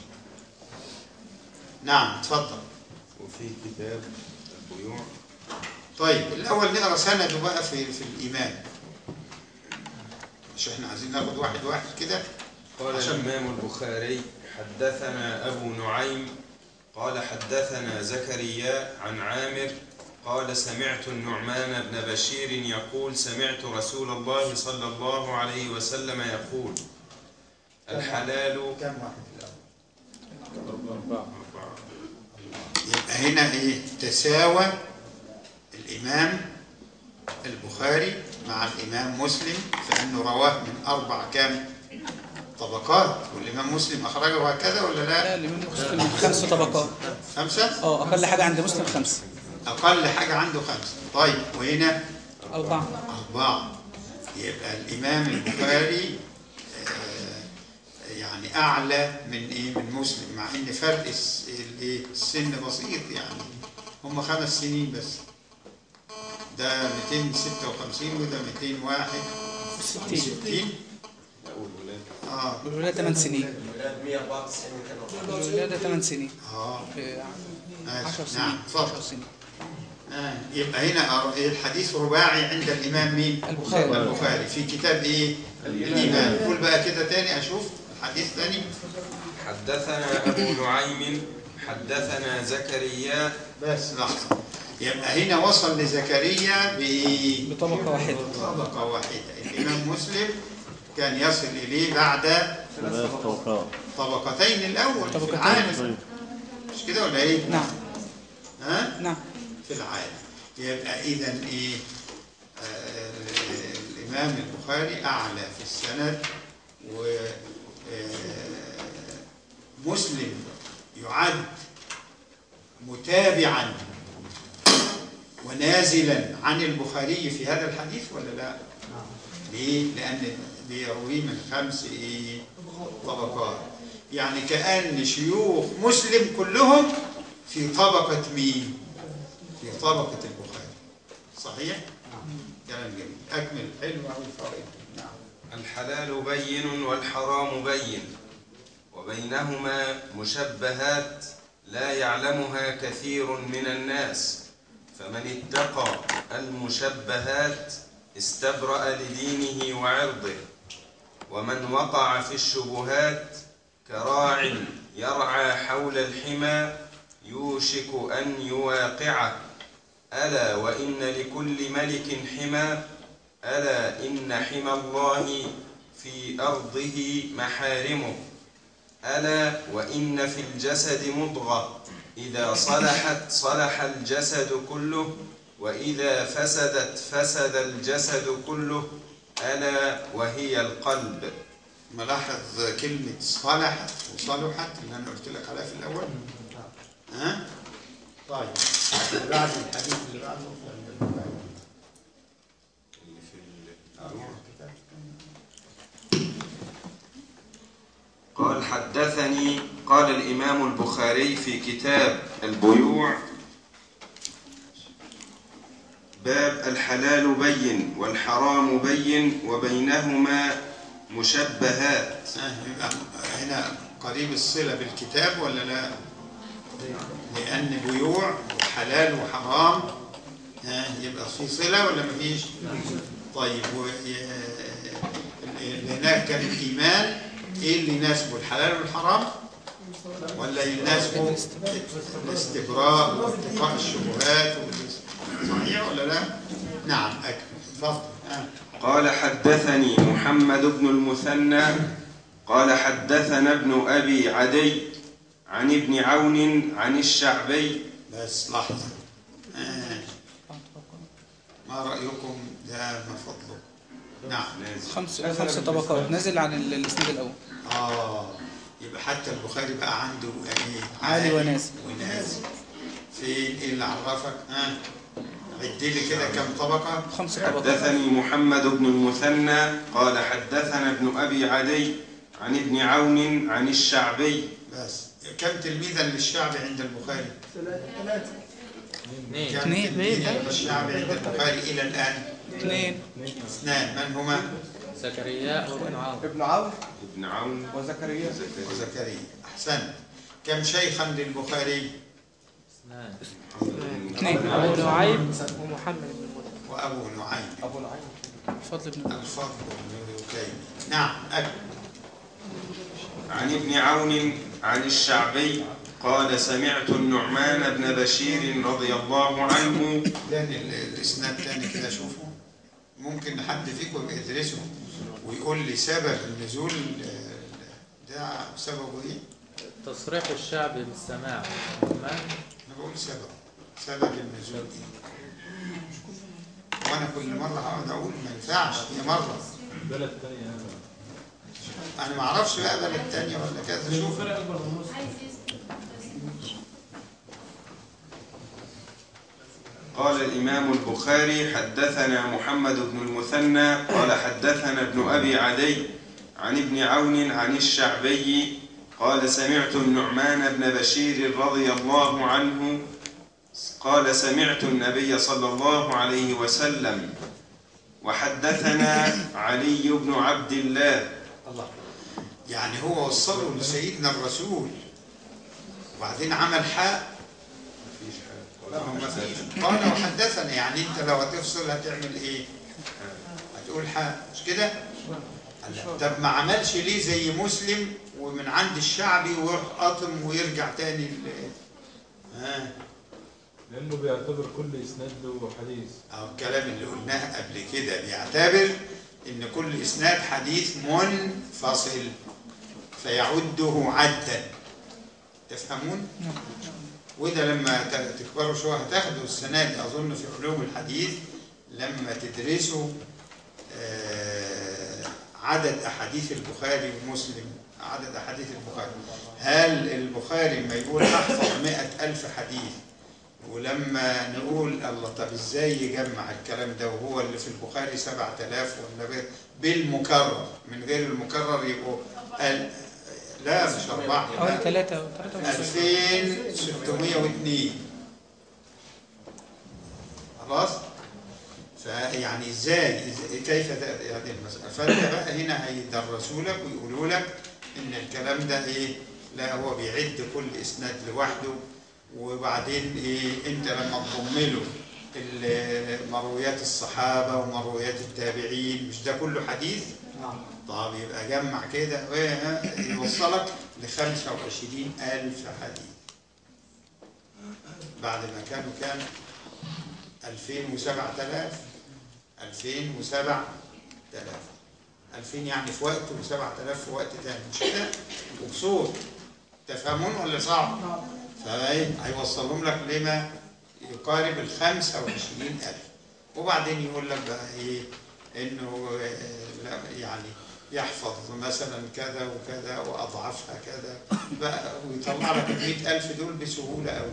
نعم تفضل
وفي كتاب البيوع
طيب الأول نقرأ سنده بقى في في الإيمان مش احنا عايزين ناخد واحد واحد كده
قال
عشان-
الإمام البخاري حدثنا أبو نعيم قال حدثنا زكريا عن عامر قال سمعت النعمان بن بشير يقول سمعت رسول الله صلى الله عليه وسلم يقول الحلال
كم واحد الأول يبقى هنا ايه تساوى الإمام البخاري مع الإمام مسلم فإنه رواه من أربع كام طبقات والإمام مسلم أخرجه هكذا ولا لا؟
لا الإمام مسلم خمس طبقات
خمسة؟
اه أقل حاجة عند مسلم خمسة
أقل حاجة عنده خمسة طيب وهنا
أربعة
أربعة يبقى الإمام البخاري آه، يعني أعلى من إيه من مسلم مع إن فرق الس- الإيه؟ السن بسيط يعني هم خمس سنين بس ده 256 وده 261
ستين
اه
الولادة 8 سنين
الولاد 194 كانوا
الولادة 8 سنين
اه
في
ماشي.
10 سنين
نعم اتفضل
10 سنين
آه. يبقى هنا أر- الحديث رباعي عند الإمام مين؟
البخاري.
البخاري في كتاب إيه؟ الإيمان قول بقى كده تاني أشوف الحديث تاني
حدثنا أبو نعيم حدثنا زكريا
بس لحظة يبقى هنا وصل لزكريا ب-
بطبقة واحدة
بطبقة واحدة الإمام مسلم كان يصل إليه بعد
ثلاث طبقات
طبقتين الأول في
طبقتين.
العالم مش كده ولا إيه؟
نعم
ها؟
نعم
في العالم يبقى إذا إيه؟ آه الإمام البخاري أعلى في السند و آه، مسلم يعد متابعا ونازلا عن البخاري في هذا الحديث ولا لا؟ ليه؟ لأن بيرويه من خمس إيه؟ طبقات يعني كأن شيوخ مسلم كلهم في طبقة مين؟ في طبقة البخاري صحيح؟ كلام جميل أكمل حلو أوي الفرق نعم
الحلال بين والحرام بين وبينهما مشبهات لا يعلمها كثير من الناس فمن اتقى المشبهات استبرأ لدينه وعرضه ومن وقع في الشبهات كراع يرعى حول الحمى يوشك أن يواقعه ألا وإن لكل ملك حمى ألا إن حمى الله في أرضه محارمه ألا وإن في الجسد مضغة إذا صلحت صلح الجسد كله وإذا فسدت فسد الجسد كله ألا وهي القلب
ملاحظ كلمة صلحت وصلحت اللي أنا قلت لك عليها في الأول ها؟ طيب اللي بعد الحديث اللي بعده ولا اللي بعده؟
قال حدثني قال الإمام البخاري في كتاب البيوع باب الحلال بين والحرام بين وبينهما مشبهات
آه، يبقى هنا قريب الصلة بالكتاب ولا لا؟ لأن بيوع وحلال وحرام ها يبقى في صلة ولا مفيش؟ طيب و اللي هناك كان الإيمان إيه اللي يناسبه الحلال والحرام؟ ولا يناسبه الاستبراء واتقاء الشبهات والاس- صحيح ولا لا؟ نعم أكمل اتفضل آه.
قال حدثني محمد بن المثنى قال حدثنا ابن أبي عدي عن ابن عون عن الشعبي
بس لحظة آه. ما رأيكم ده ما فضلكم نعم
خمس خمس طبقات نازل عن ال- الاسناد الاول
آه يبقى حتى البخاري بقى عنده ايه
عالي ونازل.
ونازل فين ايه اللي عرفك ها عد لي كده كم طبقة
خمس طبقات
حدثني محمد بن المثنى قال حدثنا ابن أبي عدي عن ابن عون عن الشعبي
بس كم تلميذا للشعبي عند البخاري
ثلاثة
اثنين
كم
اثنين.
تلميذا للشعبي عند البخاري إلى الآن
اثنين
اثنان من هما
زكريا وابن عون
ابن عون
ابن عون
وزكريا
وزكريا أحسنت كم شيخا للبخاري
اثنان
اثنين
أبو نعيم ومحمد بن المدن
وأبو نعيم
ابو نعيم
فضل بن
الفضل بن لكيم نعم أكمل
عن ابن عون عن الشعبي قال سمعت النعمان بن بشير رضي الله عنه
لأن ال- الإسناد تاني كده شوفوا ممكن حد فيكم يدرسه ويقول لي سبب النزول آه، ده سببه إيه؟
تصريح الشعب بالسماع نعمان
أنا بقول سبب سبب النزول إيه؟ وأنا كل مرة هقعد أقول ما ينفعش هي مرة
بلد تانية هذا
أنا ما أعرفش بقى بلد تانية ولا كذا شوف
فرق أكبر من مسلم
قال الإمام البخاري حدثنا محمد بن المثنى قال حدثنا ابن أبي عدي عن ابن عون عن الشعبي قال سمعت النعمان بن بشير رضي الله عنه قال سمعت النبي صلى الله عليه وسلم وحدثنا علي بن عبد الله
الله يعني هو وصله لسيدنا الرسول وبعدين عمل حاء لا هو ما فيش قال وحدثنا يعني انت لو هتفصل هتعمل ايه هتقول حاء مش كده طب ما عملش ليه زي مسلم ومن عند الشعبي ويروح قاطم ويرجع تاني ل- ها
لأنه بيعتبر كل إسناد له حديث
أو الكلام اللي قلناه قبل كده بيعتبر إن كل إسناد حديث منفصل فيعده عدا تفهمون؟ وده لما ت- تكبروا شوية هتاخدوا السنة دي أظن في علوم الحديث لما تدرسوا آه، عدد أحاديث البخاري ومسلم عدد أحاديث البخاري هل البخاري ما يقول أحفظ مئة ألف حديث ولما نقول الله طب ازاي يجمع الكلام ده وهو اللي في البخاري 7000 ولا غير بالمكرر من غير المكرر يبقوا ال... لا مش أربعة
حوالي ثلاثة
2602 خلاص فيعني ازاي إز- كيف تأتي هذه المسألة فانت بقى هنا هيدرسوا لك ويقولوا لك ان الكلام ده ايه لا هو بيعد كل اسناد لوحده وبعدين ايه انت لما تضم له ال- مرويات الصحابة ومرويات التابعين مش ده كله حديث طب يبقى جمع كده وإيه، يوصلك ل 25 ألف حديث بعد ما كانوا كام 2000 و7000 2000 و7000 2000 يعني في وقت و7000 في وقت تاني مش كده وكسور تفهمون ولا صعب؟ فايه هيوصلهم لك لما يقارب ال 25000 وبعدين يقول لك بقى ايه انه آه، لا يعني يحفظ مثلا كذا وكذا واضعافها كذا بقى ويطلع لك ال 100000 دول بسهوله قوي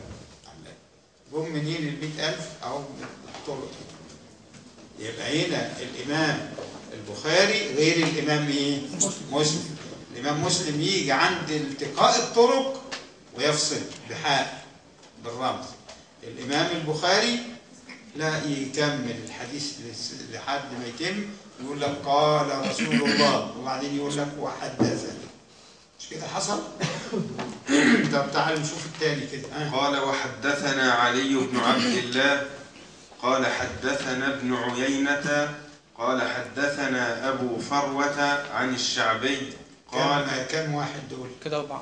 جم منين ال 100000 او من الطرق دي. يبقى هنا الامام البخاري غير الامام ايه؟ مسلم الامام مسلم يجي عند التقاء الطرق ويفصل بحاء بالرمز الامام البخاري لا يكمل الحديث لس- لحد ما يتم يقول لك قال رسول الله وبعدين يقول لك وحدثني مش كده حصل؟ طب تعال نشوف التاني كده ها؟
قال وحدثنا علي بن عبد الله قال حدثنا ابن عيينة قال حدثنا أبو فروة عن الشعبي قال
كم كم واحد دول؟
كده أربعة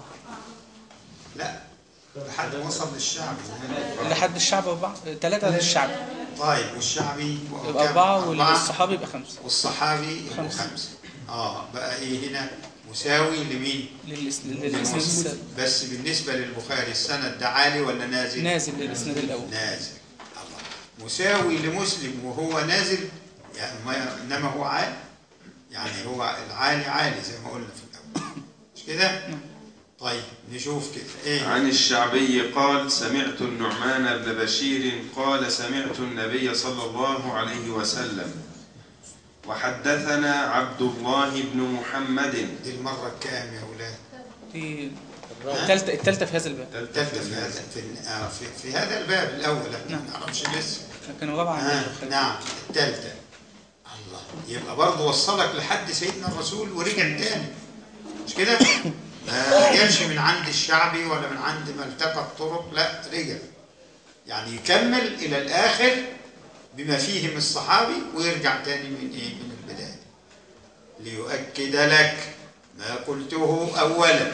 لا لحد ما وصل للشعبي
لحد الشعب أربعة ثلاثة للشعب
طيب والشعبي
يبقى
كم؟
أربعة والصحابي يبقى خمسة
والصحابي يبقوا
خمسة.
خمسة اه بقى ايه هنا مساوي لمين؟
للإس- للإسناد السابق
بس بالنسبة للبخاري السند ده عالي ولا نازل؟
نازل للإسناد الأول
نازل الله مساوي لمسلم وهو نازل يعني ما انما هو عالي يعني هو العالي عالي زي ما قلنا في الاول مش كده؟ طيب نشوف كده ايه
عن الشعبي قال سمعت النعمان بن بشير قال سمعت النبي صلى الله عليه وسلم وحدثنا عبد الله بن محمد
دي المرة الكام يا أولاد؟
دي الثالثة الثالثة في هذا الباب
الثالثة في هذا في, آه في, في هذا الباب الأول احنا ما نعرفش لسه
لكن الرابعة عند
آه
البخاري.
نعم الثالثة الله يبقى برضه وصلك لحد سيدنا الرسول ورجع تاني مش كده؟ ما جاش من عند الشعبي ولا من عند ما التقى الطرق لا رجع يعني يكمل إلى الآخر بما فيه من الصحابي ويرجع تاني من إيه؟ من البداية ليؤكد لك ما قلته أولا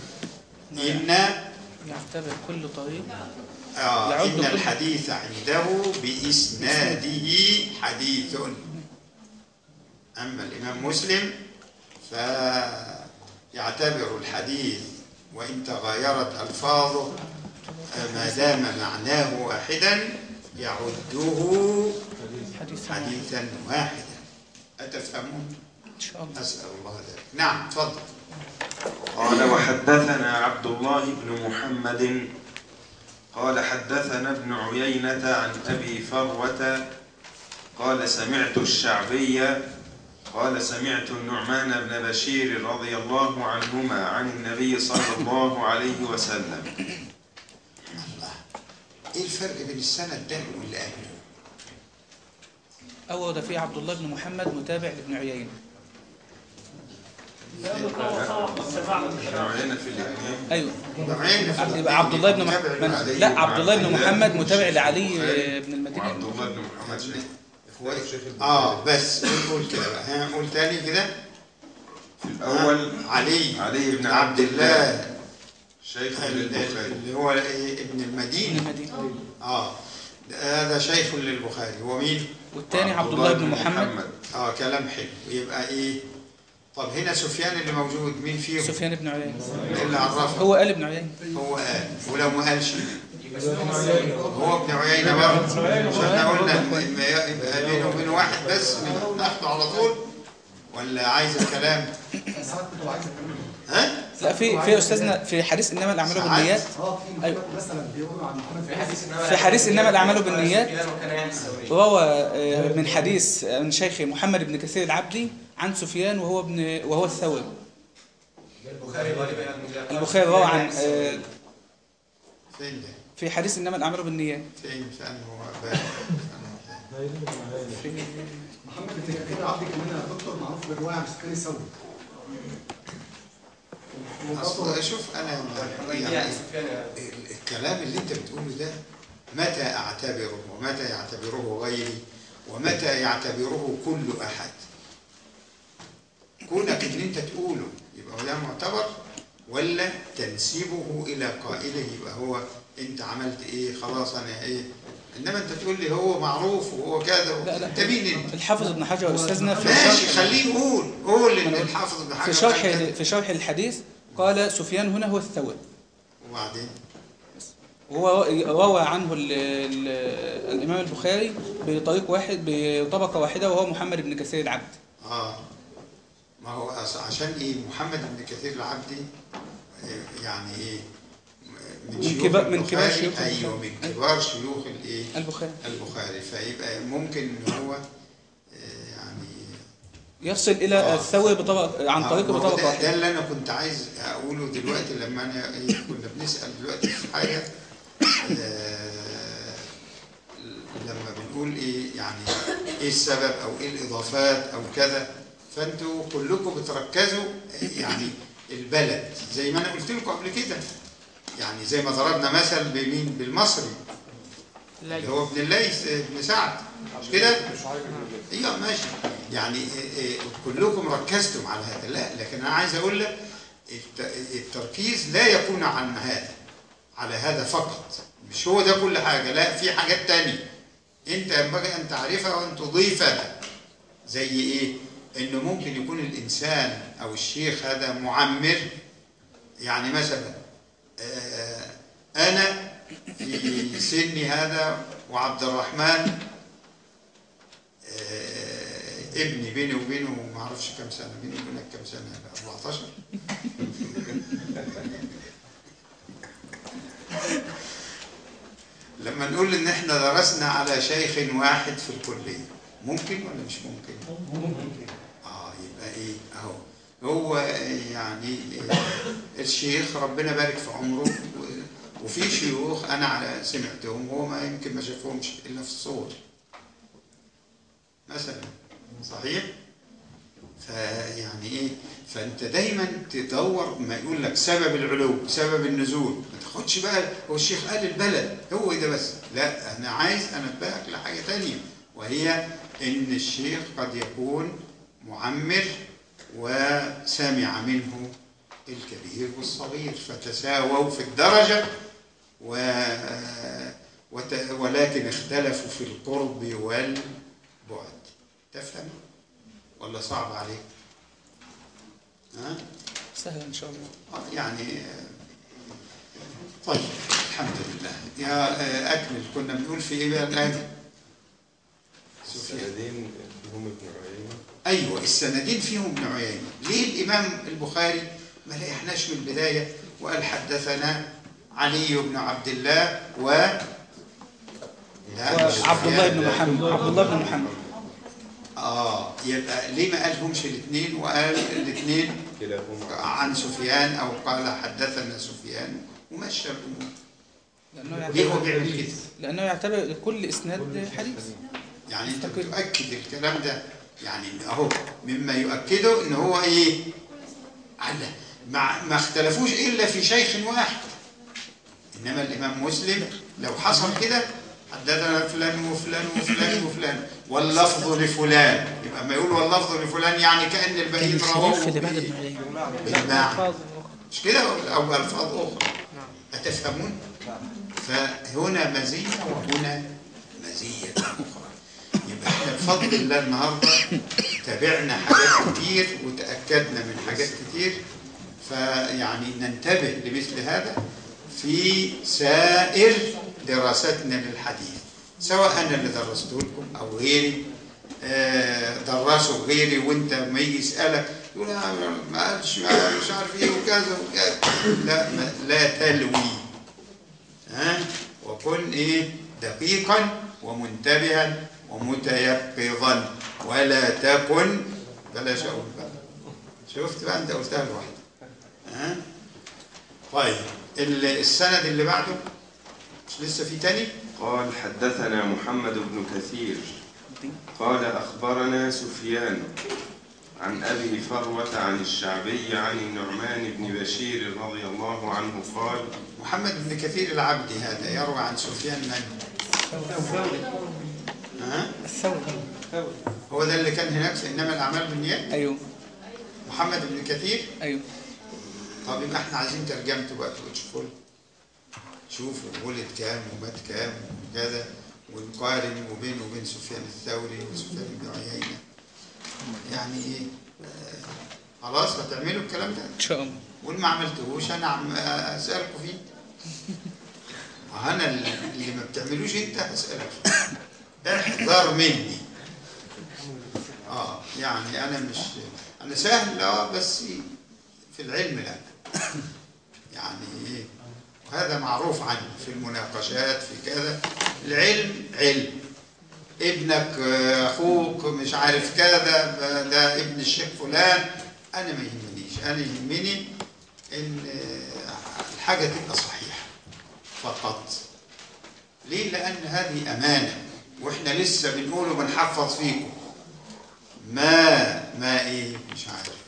إن
يعتبر كل طريق
آه
يعد
إن
كل-
الحديث عنده بإسناده حديث أما الإمام مسلم فيعتبر الحديث وإن تغايرت ألفاظه آه، ما دام معناه واحدا يعده
حديث
حديثا واحدا أتفهمون؟
إن شاء الله
أسأل الله ذلك نعم تفضل
قال وحدثنا عبد الله بن محمد قال حدثنا ابن عيينة عن أبي فروة قال سمعت الشعبي قال سمعت النعمان بن بشير رضي الله عنهما عن النبي صلى الله عليه وسلم
إيه الفرق بين السند ده واللي قبله؟
أول ده فيه عبد الله بن محمد متابع لابن عيينة
ابن عيينة في الاثنين
أيوه
نوعين في
يبقى عبد الله بن
متابع
محمد
لعلي
لا عبد الله بن
عبد
محمد
الله
متابع
شيخ
لعلي
البخاري
بن المدينة
وعبد الله بن محمد شيخ
اه بس قول قول كده بقى ها قول تاني كده
في الأول
علي
علي بن
عبد الله
شيخ
ال-
للبخاري
اللي هو إيه ابن المدينة
المدينة
اه هذا شيخ للبخاري هو مين؟
والتاني عبد الله بن محمد
اه كلام حلو يبقى ايه؟ طب هنا سفيان اللي موجود مين فيهم؟
سفيان بن عيينة
إيه اللي عرفه؟
هو قال ابن عيينة
هو قال ولو ما قالش هو ابن عيينة برضه مش احنا قلنا يبقى يبقى بينه وبين واحد بس ناخده على طول ولا عايز الكلام؟
ساعات كنت عايز أكمل.
ها؟
لا في في استاذنا في حديث انما الاعمال
ساعات.
بالنيات
اه في
أيوة.
مثلا بيقولوا عن محمد في حديث
في حديث انما الاعمال بالنيات
وكان يعني الثوري
روى آه، من حديث آه، من شيخ محمد بن كثير العبدي عن سفيان وهو ابن وهو الثوري
البخاري غالبا
البخاري روى عن آه،
فين ده؟
في حديث انما الاعمال بالنيات
فين في انه باب؟
في
محمد بن كثير العبدي كمان يا دكتور معروف بالروايه عن سكان الثوري
اصل شوف انا
يعني
يعني
سفيان
الكلام اللي انت بتقوله ده متى اعتبره ومتى يعتبره غيري ومتى يعتبره كل احد كونك ان انت تقوله يبقى هو ده معتبر ولا تنسيبه الى قائله يبقى هو انت عملت ايه خلاص انا ايه انما انت تقول لي هو معروف وهو كذا
لا لا
انت مين انت
الحافظ ابن حجر استاذنا في
ماشي
شرح
خليه يقول قول ان الحافظ ابن حجر
في شرح
قال كذا.
في شرح الحديث قال سفيان هنا هو الثوري
وبعدين
وهو روى عنه ال ال الامام البخاري بطريق واحد بطبقه واحده وهو محمد بن كثير العبد
اه ما هو أص- عشان ايه محمد بن كثير العبدي آه، يعني ايه
من
شيوخ
كبار- من كبار
البخاري،
شيوخ
ايوه
البخاري.
من كبار شيوخ الايه
البخاري
البخاري فيبقى ممكن ان هو آه، يعني
يصل الى
آه.
الثوري بطبقه عن
آه،
طريق
ما هو
بطبقه
ده, ده
واحده
اللي انا كنت عايز اقوله دلوقتي لما انا ايه كنا بنسال دلوقتي في حاجه آه، لما بنقول ايه يعني ايه السبب او ايه الاضافات او كذا فانتوا كلكم بتركزوا يعني البلد زي ما انا قلت لكم قبل كده يعني زي ما ضربنا مثل بمين بالمصري اللي هو ابن الليث ابن سعد مش كده؟ ايوه ماشي يعني إيه إيه كلكم ركزتم على هذا لا لكن انا عايز اقول لك الت- التركيز لا يكون عن هذا على هذا فقط مش هو ده كل حاجه لا في حاجات تانية انت ينبغي ان تعرفها وان تضيفها زي ايه انه ممكن يكون الانسان او الشيخ هذا معمر يعني مثلا آه، انا في سني هذا وعبد الرحمن آه، ابني بيني وبينه ما اعرفش كام سنه بيني وبينك كام سنه 14 لما نقول ان احنا درسنا على شيخ واحد في الكليه ممكن ولا مش ممكن
ممكن
اه يبقى ايه اهو هو يعني الشيخ ربنا بارك في عمره و- وفي شيوخ انا على سمعتهم هو ما يمكن ما شافهمش الا في الصور مثلا صحيح فيعني ايه فانت دايما تدور ما يقول لك سبب العلو سبب النزول ما تاخدش بقى هو الشيخ قال البلد هو ده بس لا انا عايز انبهك لحاجه تانية وهي ان الشيخ قد يكون معمر وسمع منه الكبير والصغير فتساووا في الدرجه و وت- ولكن اختلفوا في القرب والبعد تفهم ولا صعب عليك ها
سهل ان شاء الله
آه، يعني آه، طيب الحمد لله يا آه، اكمل كنا بنقول في ايه بقى الان سفيان
السندين فيهم ابن عيينة
ايوه السندين فيهم ابن عيينه ليه الامام البخاري ما لقيناش من البدايه وقال حدثنا علي بن عبد الله و لا، مش
وعبد الله بن
سفيان.
محمد عبد الله بن محمد
اه يبقى ليه ما قالهمش الاثنين وقال الاثنين
كلاهما
عن سفيان او قال حدثنا سفيان ومشى الامور
لانه
ليه هو
يعتبر
بيعمل كده؟
لانه يعتبر كل اسناد حديث
يعني انت بتؤكد الكلام ده يعني اهو مما يؤكده ان هو ايه؟ على ما, ما اختلفوش الا في شيخ واحد انما الامام مسلم لو حصل كده حدثنا فلان وفلان وفلان وفلان واللفظ لفلان يبقى ما يقول واللفظ لفلان يعني كان البعيد رواه
الخلاف اللي بعد ابن عيينة
بالمعنى مش كده او الفاظ اخرى اتفهمون فهنا مزيه وهنا مزيه اخرى يبقى احنا بفضل الله النهارده تابعنا حاجات كتير وتاكدنا من حاجات كتير فيعني ننتبه لمثل هذا في سائر دراستنا للحديث سواء انا اللي درسته لكم او غيري آه، درسه غيري وانت ما يجي يسالك يقول أنا ما قالش ما- مش عارف ايه وكذا وكذا لا ما لا تلوي ها وكن ايه دقيقا ومنتبها ومتيقظا ولا تكن بلاش اقول بقى شفت بقى انت قلتها لوحدك ها طيب ال- السند اللي بعده مش لسه في تاني
قال حدثنا محمد بن كثير قال أخبرنا سفيان عن أبي فروة عن الشعبي عن النعمان بن بشير رضي الله عنه قال
محمد بن كثير العبدي هذا يروى عن سفيان من ها
الثوري
هو ده اللي كان هناك في انما الاعمال بالنيات
ايوه
محمد بن كثير
ايوه
طب يبقى احنا عايزين ترجمته بقى تشوفوا شوفوا ولد كام ومات كام وكذا ونقارن وبينه وبين سفيان الثوري وسفيان بن عيينة يعني ايه آه، خلاص هتعملوا الكلام ده
ان شاء الله
واللي ما عملتهوش انا عم اسالكم فيه انا اللي ما بتعملوش انت هسالك فيه احذر مني اه يعني انا مش انا سهل اه بس في العلم لا يعني ايه وهذا معروف عني في المناقشات في كذا العلم علم ابنك آه، اخوك مش عارف كذا ده ابن الشيخ فلان انا ما يهمنيش انا يهمني ان آه، الحاجه تبقى صحيحه فقط ليه لان هذه امانه واحنا لسه بنقول وبنحفظ فيكم ما ما ايه مش عارف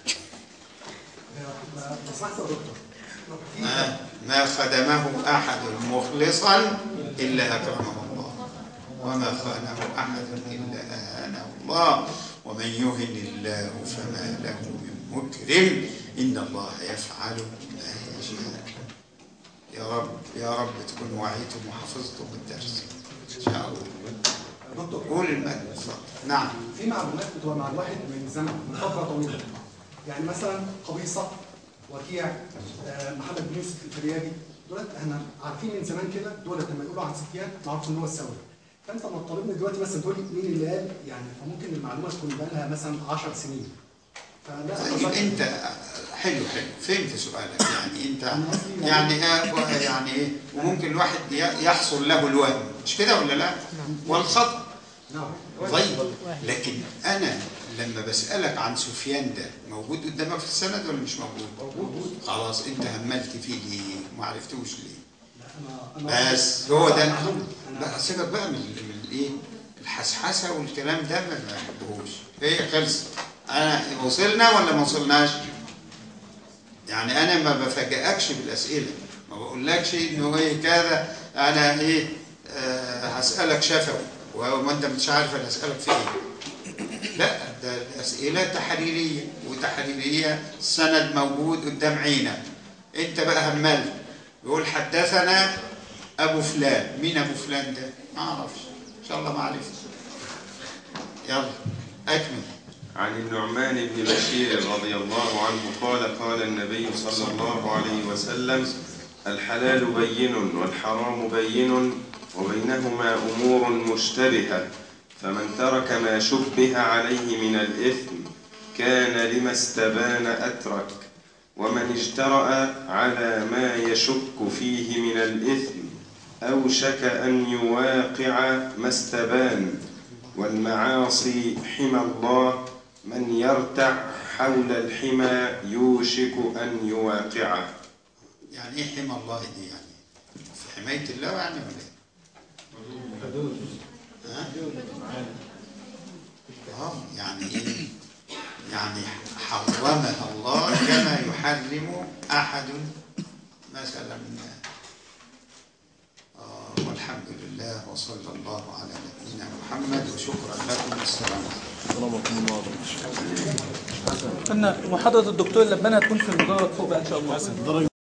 لو سمحت يا دكتور
ما, ما خدمه احد مخلصا الا اكرمه الله وما خانه احد الا اهانه الله ومن يهن الله فما له من مكرم ان الله يفعل ما يشاء يا رب يا رب تكون وعيتم وحفظتم الدرس ان شاء الله
دكتور
قول المال نعم
في معلومات بتبقى مع الواحد من زمن من فتره طويله يعني مثلا قبيصه وكيع آه، محمد بن يوسف الفريابي دولت احنا عارفين من زمان كده دولت لما يقولوا عن سفيان معروف ان هو الثوري فانت لما تطالبني دلوقتي مثلا تقول لي مين اللي قال يعني فممكن المعلومه تكون بقى لها مثلا 10 سنين فلا
طيب انت حلو حلو فهمت سؤالك يعني انت يعني آه يعني ايه وممكن الواحد ي- يحصل له الوهم مش كده ولا لا والخطأ
نعم
طيب لكن انا لما بسألك عن سفيان ده موجود قدامك في السند ولا مش موجود موجود خلاص انت هملت فيه ليه ما عرفتوش ليه بس هو ده بقى سيبك بقى من ال- من الايه الحسحسه والكلام ده ما ما بحبهوش هي خلصت انا وصلنا ولا ما وصلناش يعني انا ما بفاجئكش بالاسئله ما بقولكش انه ايه كذا انا ايه آه هسالك شفوي وما انت مش عارف انا هسالك في ايه لا ده الاسئله تحريريه وتحريريه السند موجود قدام عينك انت بقى همال يقول حدثنا ابو فلان مين ابو فلان ده ما اعرفش ان شاء الله ما عرفت يلا اكمل
عن النعمان بن بشير رضي الله عنه قال قال النبي صلى الله عليه وسلم الحلال بين والحرام بين وبينهما أمور مشتبهة فمن ترك ما شبه عليه من الإثم كان لما استبان أترك ومن اجترأ على ما يشك فيه من الإثم أوشك أن يواقع ما استبان والمعاصي حمى الله من يرتع حول الحمى يوشك أن يواقعه
يعني ايه حمى الله دي يعني في حمايه الله يعني ولا ايه ها؟ اه يعني ايه يعني حرمها الله كما يحرم احد مثلا آه والحمد لله وصلى الله على نبينا محمد وشكرا لكم والسلام عليكم
كنا محاضرة الدكتور لبنى هتكون في المدرج فوق بقى ان شاء الله